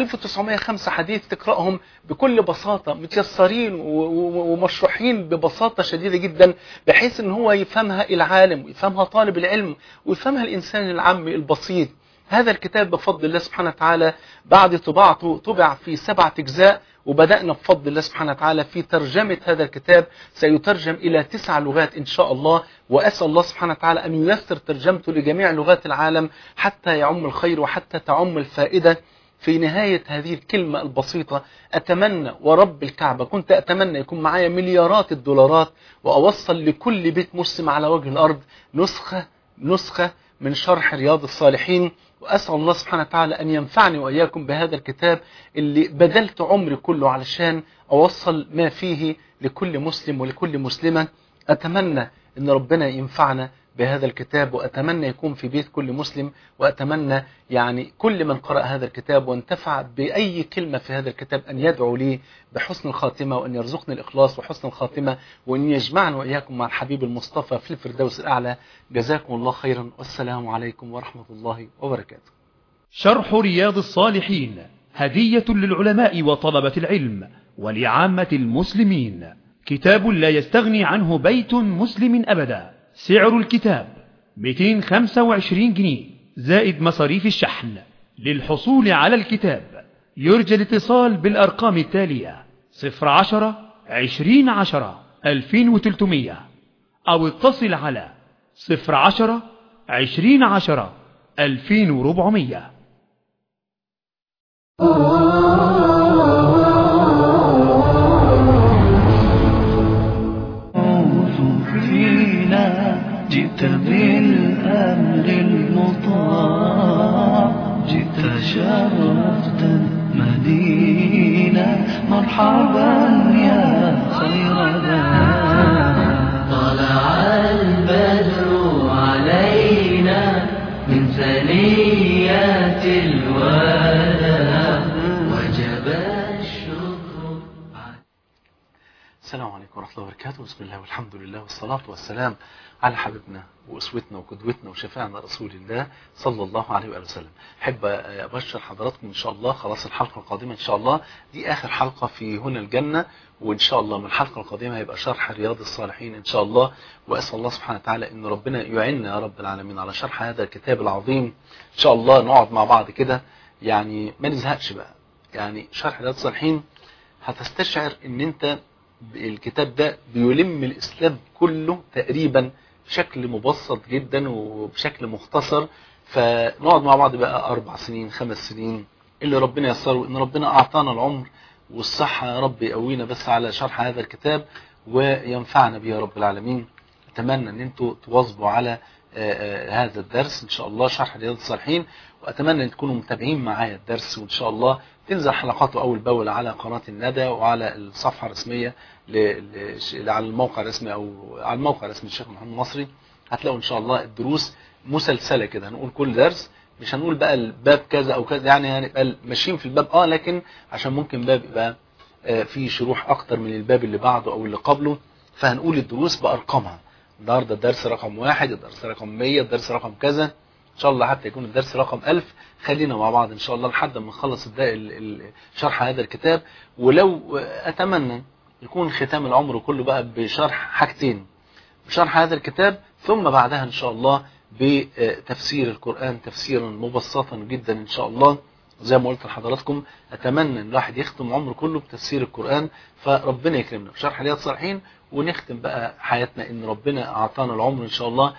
1905 حديث تقرأهم بكل بساطة متيسرين ومشروحين ببساطة شديدة جدا بحيث أن هو يفهمها العالم ويفهمها طالب العلم ويفهمها الإنسان العامي البسيط هذا الكتاب بفضل الله سبحانه وتعالى بعد طباعته طبع في سبعة أجزاء وبدأنا بفضل الله سبحانه وتعالى في ترجمة هذا الكتاب سيترجم إلى تسع لغات إن شاء الله وأسأل الله سبحانه وتعالى أن ييسر ترجمته لجميع لغات العالم حتى يعم الخير وحتى تعم الفائدة في نهاية هذه الكلمة البسيطة أتمنى ورب الكعبة كنت أتمنى يكون معايا مليارات الدولارات وأوصل لكل بيت مسلم على وجه الأرض نسخة نسخة من شرح رياض الصالحين وأسأل الله سبحانه وتعالى أن ينفعني وإياكم بهذا الكتاب اللي بذلت عمري كله علشان أوصل ما فيه لكل مسلم ولكل مسلمة أتمنى أن ربنا ينفعنا بهذا الكتاب وأتمنى يكون في بيت كل مسلم وأتمنى يعني كل من قرأ هذا الكتاب وانتفع بأي كلمة في هذا الكتاب أن يدعو لي بحسن الخاتمة وأن يرزقني الإخلاص وحسن الخاتمة وأن يجمعنا وإياكم مع الحبيب المصطفى في الفردوس الأعلى جزاكم الله خيرا والسلام عليكم ورحمة الله وبركاته شرح رياض الصالحين هدية للعلماء وطلبة العلم ولعامة المسلمين كتاب لا يستغني عنه بيت مسلم أبدا سعر الكتاب 225 جنيه زائد مصاريف الشحن للحصول على الكتاب يرجى الاتصال بالأرقام التالية 010 20 10 2300 أو اتصل على 010 20 10 2400 فينا جئت بالأمر المطاع جئت شرفت المدينة مرحبا يا خير ذا طلع البدر علينا من ثنيات الوداع وجب الشكر السلام عليكم ورحمة الله وبركاته بسم الله والحمد لله والصلاة والسلام على حبيبنا وأسوتنا وقدوتنا وشفاعنا رسول الله صلى الله عليه وآله وسلم أحب أبشر حضراتكم إن شاء الله خلاص الحلقة القادمة إن شاء الله دي آخر حلقة في هنا الجنة وإن شاء الله من الحلقة القادمة هيبقى شرح رياض الصالحين إن شاء الله وأسأل الله سبحانه وتعالى إن ربنا يعيننا يا رب العالمين على شرح هذا الكتاب العظيم إن شاء الله نقعد مع بعض كده يعني ما نزهقش بقى يعني شرح رياض الصالحين هتستشعر إن أنت الكتاب ده بيلم الإسلام كله تقريبا بشكل مبسط جدا وبشكل مختصر فنقعد مع بعض بقى اربع سنين خمس سنين اللي ربنا يسره ان ربنا اعطانا العمر والصحة يا رب يقوينا بس على شرح هذا الكتاب وينفعنا به يا رب العالمين اتمنى ان انتوا تواظبوا على آه، آه، هذا الدرس ان شاء الله شرح رياض الصالحين واتمنى ان تكونوا متابعين معايا الدرس وان شاء الله تنزل حلقاته اول باول على قناه الندى وعلى الصفحه الرسميه ل- ل- على الموقع الرسمي او على الموقع الرسمي للشيخ محمد المصري هتلاقوا ان شاء الله الدروس مسلسله كده هنقول كل درس مش هنقول بقى الباب كذا او كذا يعني هنبقى ماشيين في الباب اه لكن عشان ممكن باب يبقى آه، فيه شروح اكتر من الباب اللي بعده او اللي قبله فهنقول الدروس بارقامها النهارده الدرس رقم واحد الدرس رقم 100 الدرس رقم كذا ان شاء الله حتى يكون الدرس رقم 1000 خلينا مع بعض ان شاء الله لحد ما نخلص الد- ال- ال- شرح هذا الكتاب ولو آه، اتمنى يكون ختام العمر كله بقى بشرح حاجتين بشرح هذا الكتاب ثم بعدها ان شاء الله بتفسير القرآن تفسيرا مبسطا جدا ان شاء الله زي ما قلت لحضراتكم اتمنى ان الواحد يختم عمره كله بتفسير القرآن فربنا يكرمنا بشرح رياض الصالحين ونختم بقى حياتنا ان ربنا اعطانا العمر ان شاء الله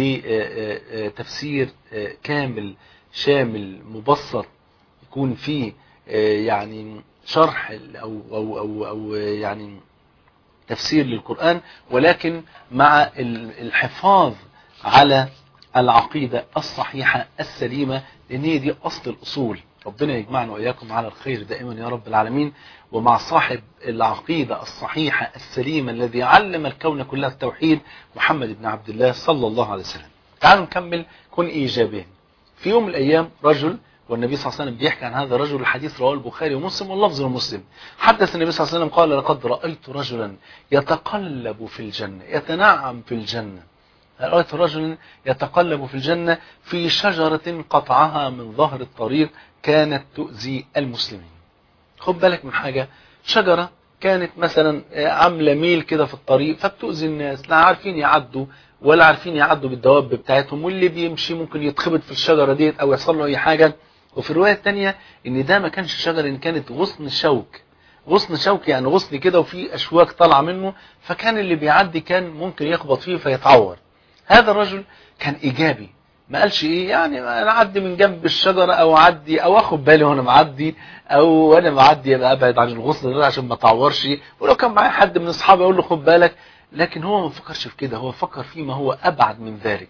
بتفسير كامل شامل مبسط يكون فيه آه، يعني شرح او او او, أو يعني تفسير للقرآن ولكن مع ال- الحفاظ على العقيدة الصحيحة السليمة لأن هي دي أصل الأصول ربنا يجمعنا وإياكم على الخير دائما يا رب العالمين ومع صاحب العقيدة الصحيحة السليمة الذي علم الكون كله التوحيد محمد بن عبد الله صلى الله عليه وسلم تعالوا نكمل كن إيجابين في يوم من الأيام رجل والنبي صلى الله عليه وسلم بيحكي عن هذا الرجل الحديث رواه البخاري ومسلم واللفظ لمسلم حدث النبي صلى الله عليه وسلم قال لقد رأيت رجلا يتقلب في الجنة يتنعم في الجنة رأيت رجلا يتقلب في الجنة في شجرة قطعها من ظهر الطريق كانت تؤذي المسلمين خد بالك من حاجة شجرة كانت مثلا عاملة ميل كده في الطريق فبتؤذي الناس لا عارفين يعدوا ولا عارفين يعدوا بالدواب بتاعتهم واللي بيمشي ممكن يتخبط في الشجرة ديت او يحصل له اي حاجة وفي الرواية الثانية ان ده ما كانش شجر ان كانت غصن شوك غصن شوك يعني غصن كده وفي اشواك طالعه منه فكان اللي بيعدي كان ممكن يخبط فيه فيتعور هذا الرجل كان ايجابي ما قالش ايه يعني انا اعدي من جنب الشجره او اعدي او اخد بالي وانا معدي او وانا معدي ابقى ابعد عن الغصن ده عشان ما اتعورش ولو كان معايا حد من اصحابي اقول له خد بالك لكن هو ما فكرش في كده هو فكر فيما هو ابعد من ذلك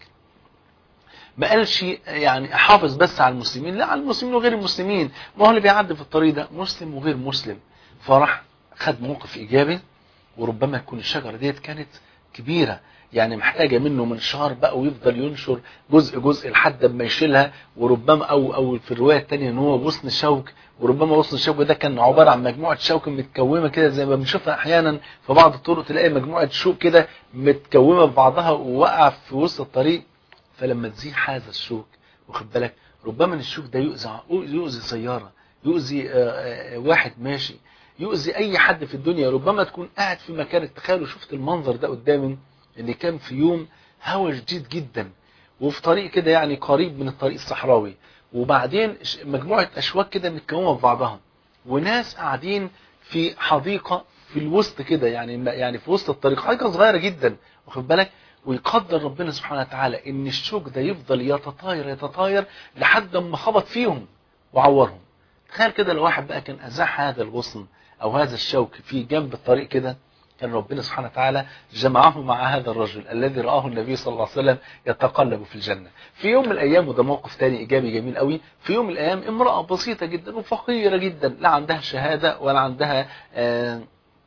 ما قالش يعني احافظ بس على المسلمين لا على المسلمين وغير المسلمين ما هو اللي بيعدي في الطريق ده مسلم وغير مسلم فراح خد موقف ايجابي وربما تكون الشجره ديت كانت كبيره يعني محتاجه منه منشار بقى ويفضل ينشر جزء جزء لحد ما يشيلها وربما او او في الروايه الثانيه ان هو غصن شوك وربما غصن الشوك ده كان عباره عن مجموعه شوك متكومه كده زي ما بنشوفها احيانا في بعض الطرق تلاقي مجموعه شوك كده متكومه ببعضها ووقع في وسط الطريق فلما تزيح هذا الشوك واخد بالك ربما ان الشوك ده يؤذي يؤذي سياره يؤذي آه، آه، واحد ماشي يؤذي اي حد في الدنيا ربما تكون قاعد في مكان تخيلوا شفت المنظر ده قدامي اللي كان في يوم هوا شديد جدا وفي طريق كده يعني قريب من الطريق الصحراوي وبعدين ش- مجموعة أشواك كده متكومة في بعضها وناس قاعدين في حديقة في الوسط كده يعني ما- يعني في وسط الطريق حديقة صغيرة جدا واخد بالك ويقدر ربنا سبحانه وتعالى ان الشوك ده يفضل يتطاير يتطاير لحد ما خبط فيهم وعورهم تخيل كده لو واحد بقى كان ازاح هذا الغصن او هذا الشوك في جنب الطريق كده كان ربنا سبحانه وتعالى جمعه مع هذا الرجل الذي رآه النبي صلى الله عليه وسلم يتقلب في الجنة في يوم من الأيام وده موقف تاني إيجابي جميل قوي في يوم من الأيام امرأة بسيطة جدا وفقيرة جدا لا عندها شهادة ولا عندها آه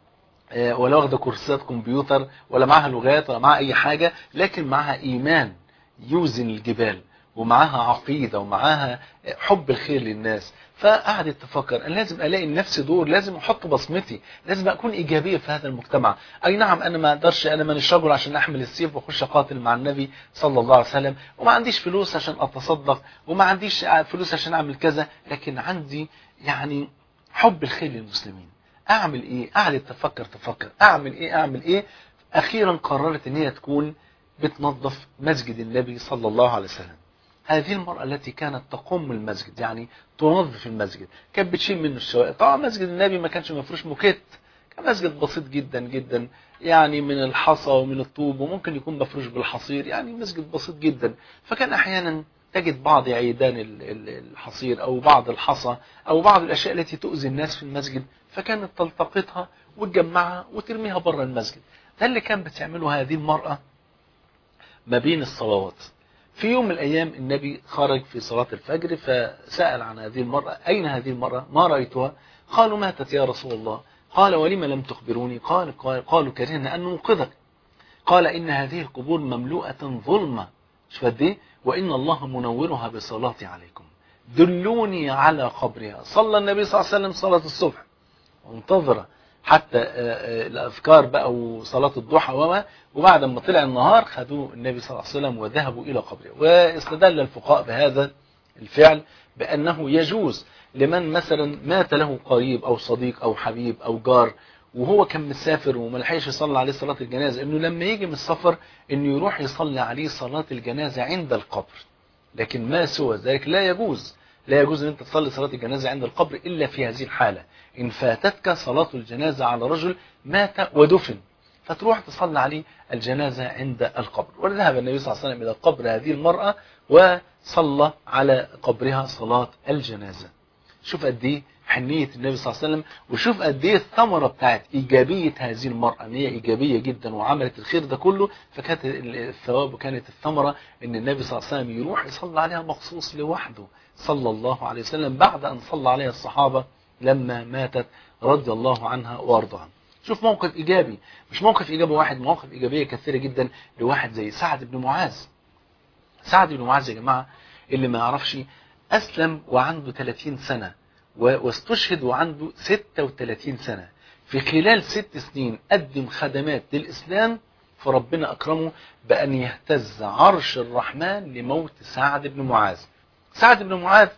آه، ولا واخده كورسات كمبيوتر ولا معاها لغات ولا معاها اي حاجه لكن معاها ايمان يوزن الجبال ومعاها عقيده ومعاها حب الخير للناس فقعدت تفكر انا لازم الاقي لنفسي دور لازم احط بصمتي لازم اكون ايجابيه في هذا المجتمع اي نعم انا ما اقدرش انا مانيش رجل عشان احمل السيف واخش اقاتل مع النبي صلى الله عليه وسلم وما عنديش فلوس عشان اتصدق وما عنديش فلوس عشان اعمل كذا لكن عندي يعني حب الخير للمسلمين اعمل ايه قعدت تفكر تفكر اعمل ايه اعمل ايه اخيرا قررت ان هي تكون بتنظف مسجد النبي صلى الله عليه وسلم هذه المرأة التي كانت تقوم المسجد يعني تنظف المسجد كانت بتشيل منه الشوائب طبعا مسجد النبي ما كانش مفروش موكيت كان مسجد بسيط جدا جدا يعني من الحصى ومن الطوب وممكن يكون مفروش بالحصير يعني مسجد بسيط جدا فكان احيانا تجد بعض عيدان ال- ال- الحصير أو بعض الحصى أو بعض الأشياء التي تؤذي الناس في المسجد فكانت تلتقطها وتجمعها وترميها بره المسجد ده اللي كان بتعمله هذه المرأة ما بين الصلوات في يوم من الأيام النبي خرج في صلاة الفجر فسأل عن هذه المرأة أين هذه المرأة ما رأيتها قالوا ماتت يا رسول الله قال ولم لم تخبروني قال قال- قالوا كرهنا أن ننقذك قال إن هذه القبور مملوءة ظلمة شوف قد إيه وإن الله منورها بصلاتي عليكم دلوني على قبرها صلى النبي صلى الله عليه وسلم صلاة الصبح وانتظر حتى آه، آه، الأذكار بقى وصلاة الضحى وما وبعد ما طلع النهار خدوه النبي صلى الله عليه وسلم وذهبوا إلى قبره واستدل الفقهاء بهذا الفعل بأنه يجوز لمن مثلا مات له قريب أو صديق أو حبيب أو جار وهو كان مسافر وما لحقش يصلي عليه صلاة الجنازة انه لما يجي من السفر انه يروح يصلي عليه صلاة الجنازة عند القبر لكن ما سوى ذلك لا يجوز لا يجوز ان انت تصلي صلاة الجنازة عند القبر الا في هذه الحالة ان فاتتك صلاة الجنازة على رجل مات ودفن فتروح تصلي عليه الجنازة عند القبر وذهب النبي صلى الله عليه وسلم الى قبر هذه المرأة وصلى على قبرها صلاة الجنازة شوف قد ايه حنية النبي صلى الله عليه وسلم وشوف قد ايه الثمرة بتاعت ايجابية هذه المرأة ان هي ايجابية جدا وعملت الخير ده كله فكانت الثواب وكانت الثمرة ان النبي صلى الله عليه وسلم يروح يصلي عليها مخصوص لوحده صلى الله عليه وسلم بعد ان صلى عليها الصحابة لما ماتت رضي الله عنها وارضاها شوف موقف ايجابي مش موقف ايجابي واحد مواقف ايجابية كثيرة جدا لواحد زي سعد بن معاذ سعد بن معاذ يا جماعة اللي ما يعرفش اسلم وعنده 30 سنة و- واستشهد وعنده 36 سنة في خلال ست سنين قدم خدمات للإسلام فربنا أكرمه بأن يهتز عرش الرحمن لموت سعد بن معاذ سعد بن معاذ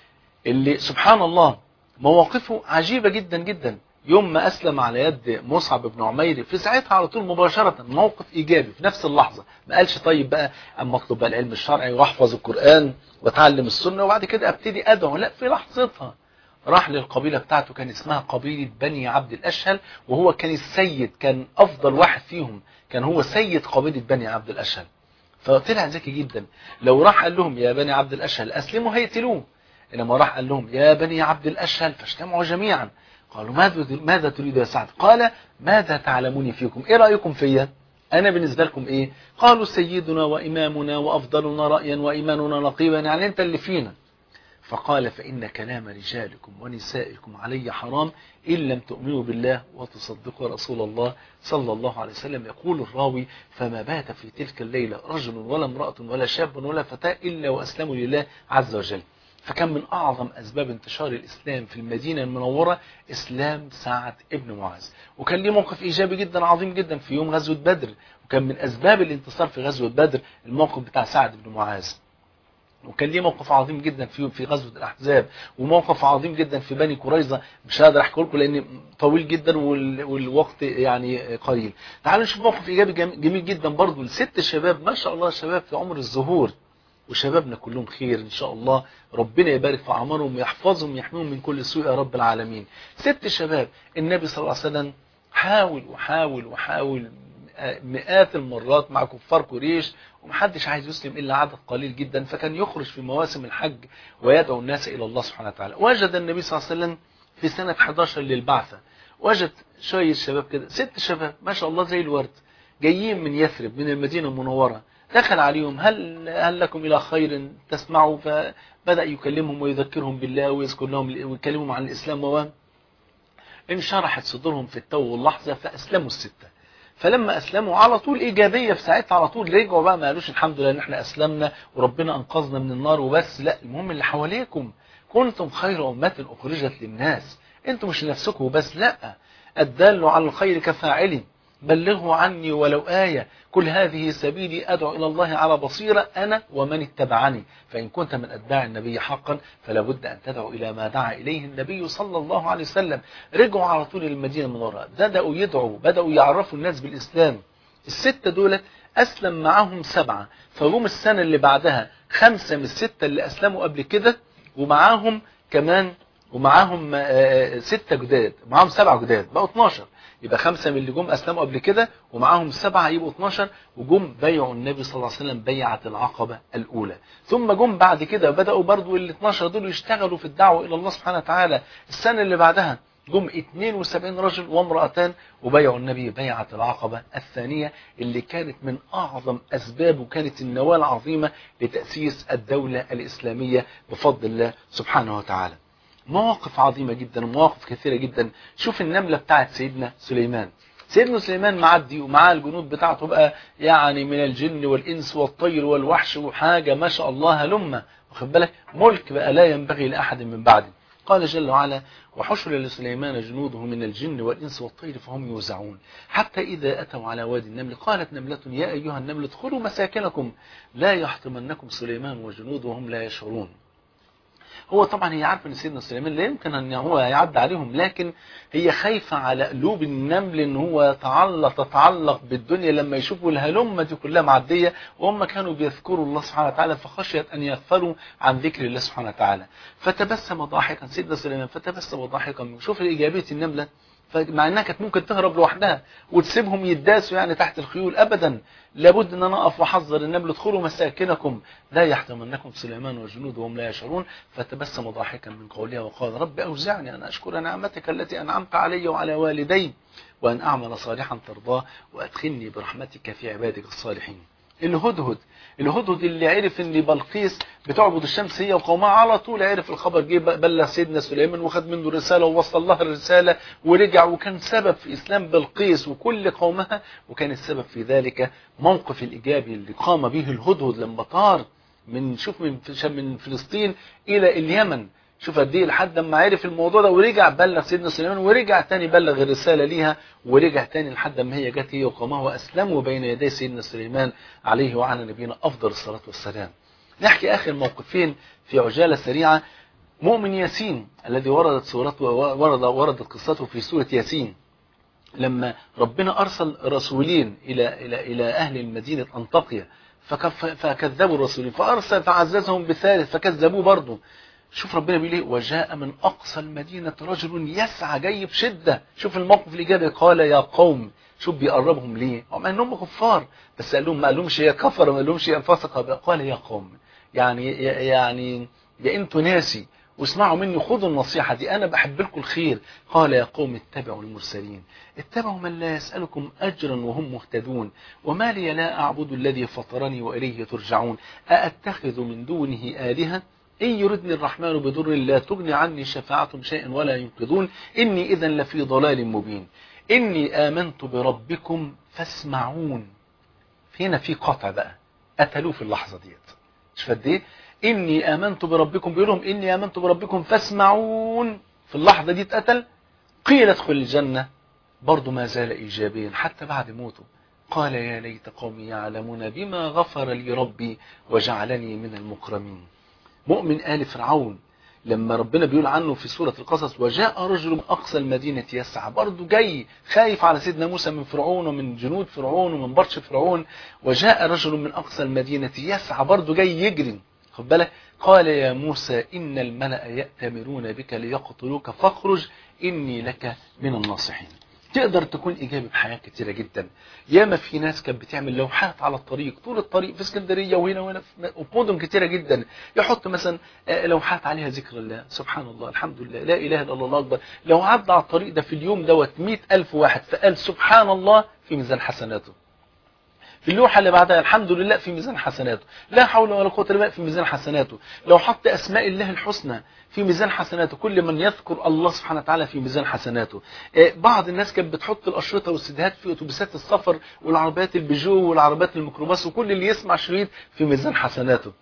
اللي سبحان الله مواقفه عجيبة جدا جدا يوم ما أسلم على يد مصعب بن عمير في ساعتها على طول مباشرة موقف إيجابي في نفس اللحظة ما قالش طيب بقى أما أطلب بقى العلم الشرعي وأحفظ القرآن وأتعلم السنة وبعد كده أبتدي أدعو لا في لحظتها راح للقبيلة بتاعته كان اسمها قبيلة بني عبد الأشهل وهو كان السيد كان أفضل واحد فيهم كان هو سيد قبيلة بني عبد الأشهل فطلع ذكي جدا لو راح قال لهم يا بني عبد الأشهل أسلموا هيقتلوه إنما راح قال لهم يا بني عبد الأشهل فاجتمعوا جميعا قالوا ماذا ماذا تريد يا سعد قال ماذا تعلموني فيكم ايه رأيكم فيا انا بالنسبة لكم ايه قالوا سيدنا وامامنا وافضلنا رأيا وايماننا نقيبا يعني انت اللي فينا فقال فإن كلام رجالكم ونسائكم علي حرام إن لم تؤمنوا بالله وتصدقوا رسول الله صلى الله عليه وسلم يقول الراوي فما بات في تلك الليلة رجل ولا امرأة ولا شاب ولا فتاة إلا وأسلموا لله عز وجل فكان من أعظم أسباب انتشار الإسلام في المدينة المنورة إسلام سعد ابن معاذ وكان ليه موقف إيجابي جدا عظيم جدا في يوم غزوة بدر وكان من أسباب الانتصار في غزوة بدر الموقف بتاع سعد بن معاذ وكان ليه موقف عظيم جدا في في غزوه الاحزاب وموقف عظيم جدا في بني قريظه مش هقدر احكي لكم لان طويل جدا وال- والوقت يعني قليل تعالوا نشوف موقف ايجابي جم- جميل جدا برضو لست شباب ما شاء الله شباب في عمر الزهور وشبابنا كلهم خير ان شاء الله ربنا يبارك في اعمارهم ويحفظهم ويحميهم من كل سوء يا رب العالمين ست شباب النبي صلى الله عليه وسلم حاول وحاول وحاول مئات المرات مع كفار قريش ومحدش عايز يسلم إلا عدد قليل جدا فكان يخرج في مواسم الحج ويدعو الناس إلى الله سبحانه وتعالى وجد النبي صلى الله عليه وسلم في سنة 11 للبعثة وجد شوية شباب كده ست شباب ما شاء الله زي الورد جايين من يثرب من المدينة المنورة دخل عليهم هل هل لكم إلى خير تسمعوا فبدأ يكلمهم ويذكرهم بالله ويذكر لهم ويكلمهم عن الإسلام و انشرحت صدورهم في التو واللحظة فأسلموا الستة فلما أسلموا على طول إيجابية في ساعتها على طول رجعوا بقى ما قالوش الحمد لله إن إحنا أسلمنا وربنا أنقذنا من النار وبس لا المهم اللي حواليكم كنتم خير أمة أخرجت للناس أنتم مش لنفسكم بس لا الدال على الخير كفاعله بلغوا عني ولو آية كل هذه سبيلي أدعو إلى الله على بصيرة أنا ومن اتبعني فإن كنت من أتباع النبي حقا فلا بد أن تدعو إلى ما دعا إليه النبي صلى الله عليه وسلم رجعوا على طول المدينة المنورة بدأوا يدعوا بدأوا يعرفوا الناس بالإسلام الستة دول أسلم معهم سبعة فجم السنة اللي بعدها خمسة من الستة اللي أسلموا قبل كده ومعاهم كمان ومعاهم ستة جداد معاهم سبعة جداد بقوا 12 يبقى خمسة من اللي جم أسلموا قبل كده ومعاهم سبعة يبقوا 12 وجم بيعوا النبي صلى الله عليه وسلم بيعة العقبة الأولى ثم جم بعد كده بدأوا برضو ال 12 دول يشتغلوا في الدعوة إلى الله سبحانه وتعالى السنة اللي بعدها جم 72 رجل وامرأتان وبيعوا النبي بيعة العقبة الثانية اللي كانت من أعظم أسباب وكانت النواة العظيمة لتأسيس الدولة الإسلامية بفضل الله سبحانه وتعالى مواقف عظيمة جدا ومواقف كثيرة جدا شوف النملة بتاعت سيدنا سليمان سيدنا سليمان معدي ومعاه الجنود بتاعته بقى يعني من الجن والإنس والطير والوحش وحاجة ما شاء الله هلمة واخد بالك ملك بقى لا ينبغي لأحد من بعده قال جل وعلا وحشر لسليمان جنوده من الجن والإنس والطير فهم يوزعون حتى إذا أتوا على وادي النمل قالت نملة يا أيها النمل ادخلوا مساكنكم لا يحطمنكم سليمان وجنوده وهم لا يشعرون هو طبعا هي عارفه ان سيدنا سليمان لا يمكن ان هو يعدي عليهم لكن هي خايفه على قلوب النمل ان هو يتعلق تتعلق بالدنيا لما يشوفوا الهلمه دي كلها معديه وهم كانوا بيذكروا الله سبحانه وتعالى فخشيت ان يغفلوا عن ذكر الله سبحانه وتعالى فتبسم ضاحكا سيدنا سليمان فتبسم ضاحكا شوف ايجابيه النمله مع انها كانت ممكن تهرب لوحدها وتسيبهم يداسوا يعني تحت الخيول ابدا لابد ان انا اقف واحذر النمل ادخلوا مساكنكم لا يحتمنكم سليمان وجنوده وهم لا يشعرون فتبسم ضاحكا من قولها وقال رب اوزعني ان اشكر نعمتك التي انعمت علي وعلى والدي وان اعمل صالحا ترضاه وادخلني برحمتك في عبادك الصالحين الهدهد الهدهد اللي عرف ان بلقيس بتعبد الشمس هي وقومها على طول عرف الخبر جه بلغ سيدنا سليمان وخد منه رساله ووصل لها الرساله ورجع وكان سبب في اسلام بلقيس وكل قومها وكان السبب في ذلك موقف الايجابي اللي قام به الهدهد لما طار من شوف من من فلسطين الى اليمن شوف قد ايه لحد ما عرف الموضوع ده ورجع بلغ سيدنا سليمان ورجع تاني بلغ الرساله ليها ورجع تاني لحد ما هي جت هي وقومها واسلموا بين يدي سيدنا سليمان عليه وعلى نبينا افضل الصلاه والسلام. نحكي اخر موقفين في عجاله سريعه مؤمن ياسين الذي وردت سورته ورد وردت قصته في سوره ياسين لما ربنا ارسل رسولين الى الى الى اهل المدينه انطاكيا فكذبوا الرسولين فارسل فعززهم بثالث فكذبوه برضه شوف ربنا بيقول ايه وجاء من اقصى المدينه رجل يسعى جاي بشده شوف الموقف الايجابي قال يا قوم شوف بيقربهم ليه هم انهم كفار بس قال لهم ما قالهمش يا كفر ما قالهمش يا فسقه قال يا قوم يعني يعني يا انتوا ناسي واسمعوا مني خدوا النصيحة دي أنا بحب لكم الخير قال يا قوم اتبعوا المرسلين اتبعوا من لا يسألكم أجرا وهم مهتدون وما لي لا أعبد الذي فطرني وإليه ترجعون أأتخذ من دونه آلهة إن يردني الرحمن بضر لا تغني عني شفاعتهم شيئا ولا ينقذون إني إذا لفي ضلال مبين إني آمنت بربكم فاسمعون هنا في قطع بقى قتلوه في اللحظة ديت مش قد ايه إني آمنت بربكم بيقول لهم إني آمنت بربكم فاسمعون في اللحظة دي اتقتل قيل ادخل الجنة برضه ما زال إيجابيا حتى بعد موته قال يا ليت قومي يعلمون بما غفر لي ربي وجعلني من المكرمين مؤمن آل فرعون لما ربنا بيقول عنه في سورة القصص وجاء رجل من أقصى المدينة يسعى برضه جاي خايف على سيدنا موسى من فرعون ومن جنود فرعون ومن برش فرعون وجاء رجل من أقصى المدينة يسعى برضه جاي يجري خد بالك قال يا موسى إن الملأ يأتمرون بك ليقتلوك فاخرج إني لك من الناصحين تقدر تكون إيجابي بحاجات كتيرة جدا ياما في ناس كانت بتعمل لوحات على الطريق طول الطريق في اسكندرية وهنا وهنا في مدن كتيرة جدا يحط مثلا لوحات عليها ذكر الله سبحان الله الحمد لله لا إله إلا الله أكبر لو عدى على الطريق ده في اليوم دوت مئة ألف واحد فقال سبحان الله في ميزان حسناته في اللوحة اللي بعدها الحمد لله في ميزان حسناته لا حول ولا قوة إلا بالله في ميزان حسناته لو حط أسماء الله الحسنى في ميزان حسناته كل من يذكر الله سبحانه وتعالى في ميزان حسناته بعض الناس كانت بتحط الأشرطة والسيديهات في أتوبيسات السفر والعربيات البيجو والعربيات الميكروباص وكل اللي يسمع شريط في ميزان حسناته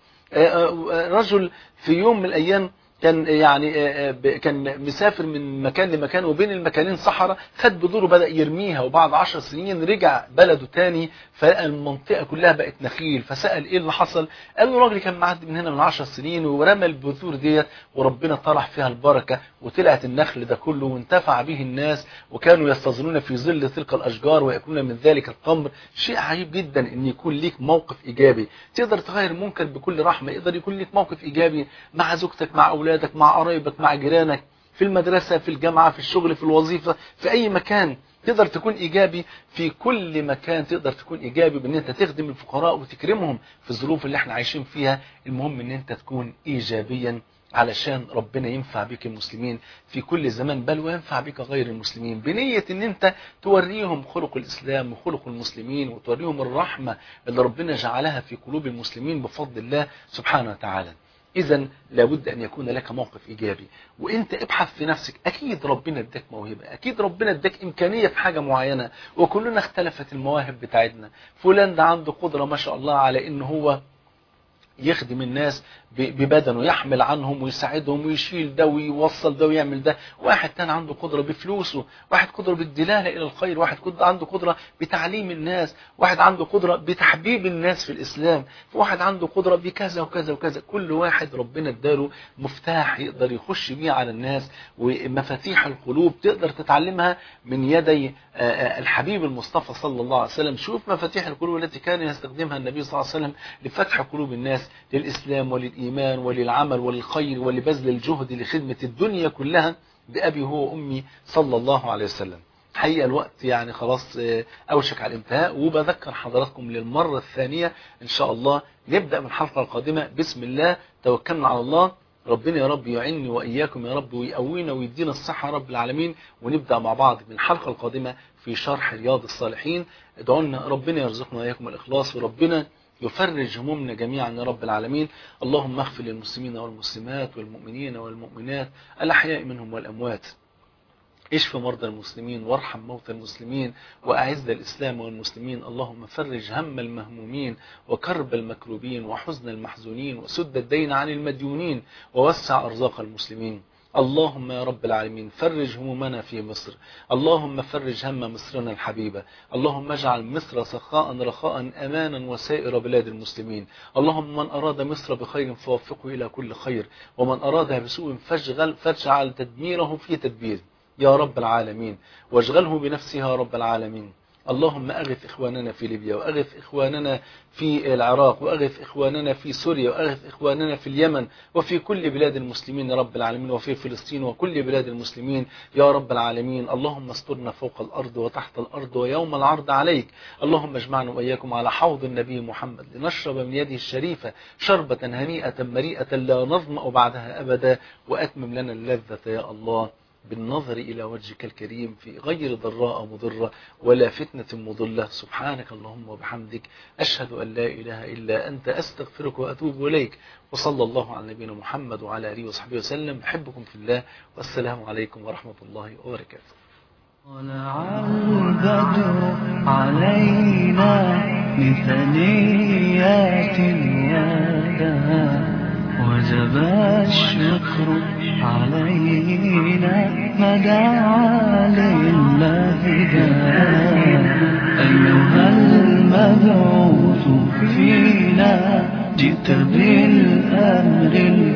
رجل في يوم من الأيام كان يعني كان مسافر من مكان لمكان وبين المكانين صحراء خد بذوره بدأ يرميها وبعد عشر سنين رجع بلده تاني فلقى المنطقة كلها بقت نخيل فسأل ايه اللي حصل قال له راجل كان معدي من هنا من عشر سنين ورمى البذور ديت وربنا طرح فيها البركة وطلعت النخل ده كله وانتفع به الناس وكانوا يستظلون في ظل تلك الأشجار ويأكلون من ذلك التمر شيء عجيب جدا ان يكون ليك موقف إيجابي تقدر تغير منكر بكل رحمة يقدر يكون ليك موقف إيجابي مع زوجتك مع أولادك مع قرايبك مع جيرانك في المدرسة في الجامعة في الشغل في الوظيفة في أي مكان تقدر تكون إيجابي في كل مكان تقدر تكون إيجابي بأن أنت تخدم الفقراء وتكرمهم في الظروف اللي احنا عايشين فيها المهم أن أنت تكون إيجابيا علشان ربنا ينفع بك المسلمين في كل زمان بل وينفع بك غير المسلمين بنية ان انت توريهم خلق الاسلام وخلق المسلمين وتوريهم الرحمة اللي ربنا جعلها في قلوب المسلمين بفضل الله سبحانه وتعالى اذا لابد ان يكون لك موقف ايجابي وانت ابحث في نفسك اكيد ربنا اداك موهبه اكيد ربنا اداك امكانيه في حاجه معينه وكلنا اختلفت المواهب بتاعتنا فلان ده عنده قدره ما شاء الله على ان هو يخدم الناس ببدنه يحمل عنهم ويساعدهم ويشيل ده ويوصل ده ويعمل ده واحد تاني عنده قدرة بفلوسه واحد قدرة بالدلالة إلى الخير واحد عنده قدرة بتعليم الناس واحد عنده قدرة بتحبيب الناس في الإسلام واحد عنده قدرة بكذا وكذا وكذا كل واحد ربنا اداله مفتاح يقدر يخش بيه على الناس ومفاتيح القلوب تقدر تتعلمها من يدي الحبيب المصطفى صلى الله عليه وسلم شوف مفاتيح القلوب التي كان يستخدمها النبي صلى الله عليه وسلم لفتح قلوب الناس للإسلام وللإيمان وللعمل وللخير ولبذل الجهد لخدمة الدنيا كلها بأبي هو وأمي صلى الله عليه وسلم حقيقة الوقت يعني خلاص أوشك على الانتهاء وبذكر حضراتكم للمرة الثانية إن شاء الله نبدأ من الحلقة القادمة بسم الله توكلنا على الله ربنا يا رب يعني وإياكم يا رب ويقوينا ويدينا الصحة يا رب العالمين ونبدأ مع بعض من الحلقة القادمة في شرح رياض الصالحين ادعوا لنا ربنا يرزقنا وإياكم الإخلاص وربنا يفرج همومنا جميعا يا رب العالمين اللهم اغفر للمسلمين والمسلمات والمؤمنين والمؤمنات الأحياء منهم والأموات اشف مرضى المسلمين وارحم موتى المسلمين وأعز الإسلام والمسلمين اللهم فرج هم المهمومين وكرب المكروبين وحزن المحزونين وسد الدين عن المديونين ووسع أرزاق المسلمين اللهم يا رب العالمين فرج همومنا في مصر اللهم فرج هم مصرنا الحبيبة اللهم اجعل مصر سخاء رخاء أمانا وسائر بلاد المسلمين اللهم من أراد مصر بخير فوفقه إلى كل خير ومن أرادها بسوء فاجعل, فاجعل تدميره في تدبير يا رب العالمين واشغله بنفسه يا رب العالمين اللهم أغث إخواننا في ليبيا وأغث إخواننا في العراق وأغث إخواننا في سوريا وأغث إخواننا في اليمن وفي كل بلاد المسلمين يا رب العالمين وفي فلسطين وكل بلاد المسلمين يا رب العالمين اللهم استرنا فوق الأرض وتحت الأرض ويوم العرض عليك اللهم اجمعنا وإياكم على حوض النبي محمد لنشرب من يده الشريفة شربة هنيئة مريئة لا نظمأ بعدها أبدا وأتمم لنا اللذة يا الله بالنظر إلى وجهك الكريم في غير ضراء مضرة ولا فتنة مضلة سبحانك اللهم وبحمدك أشهد أن لا إله إلا أنت أستغفرك وأتوب إليك وصلى الله على نبينا محمد وعلى آله وصحبه وسلم أحبكم في الله والسلام عليكم ورحمة الله وبركاته طلع البدر علينا من ثنيات الوداع وجب الشكر علينا ما دعا لله أيها المبعوث فينا جئت بالأمر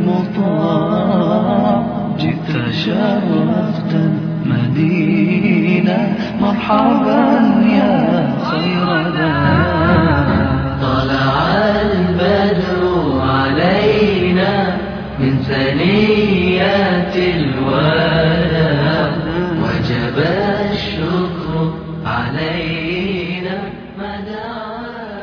المطاع جئت شرفت المدينة مرحبا يا خير دار طلع البدر علينا من ثنيات الوداع وجب الشكر علينا ما دعا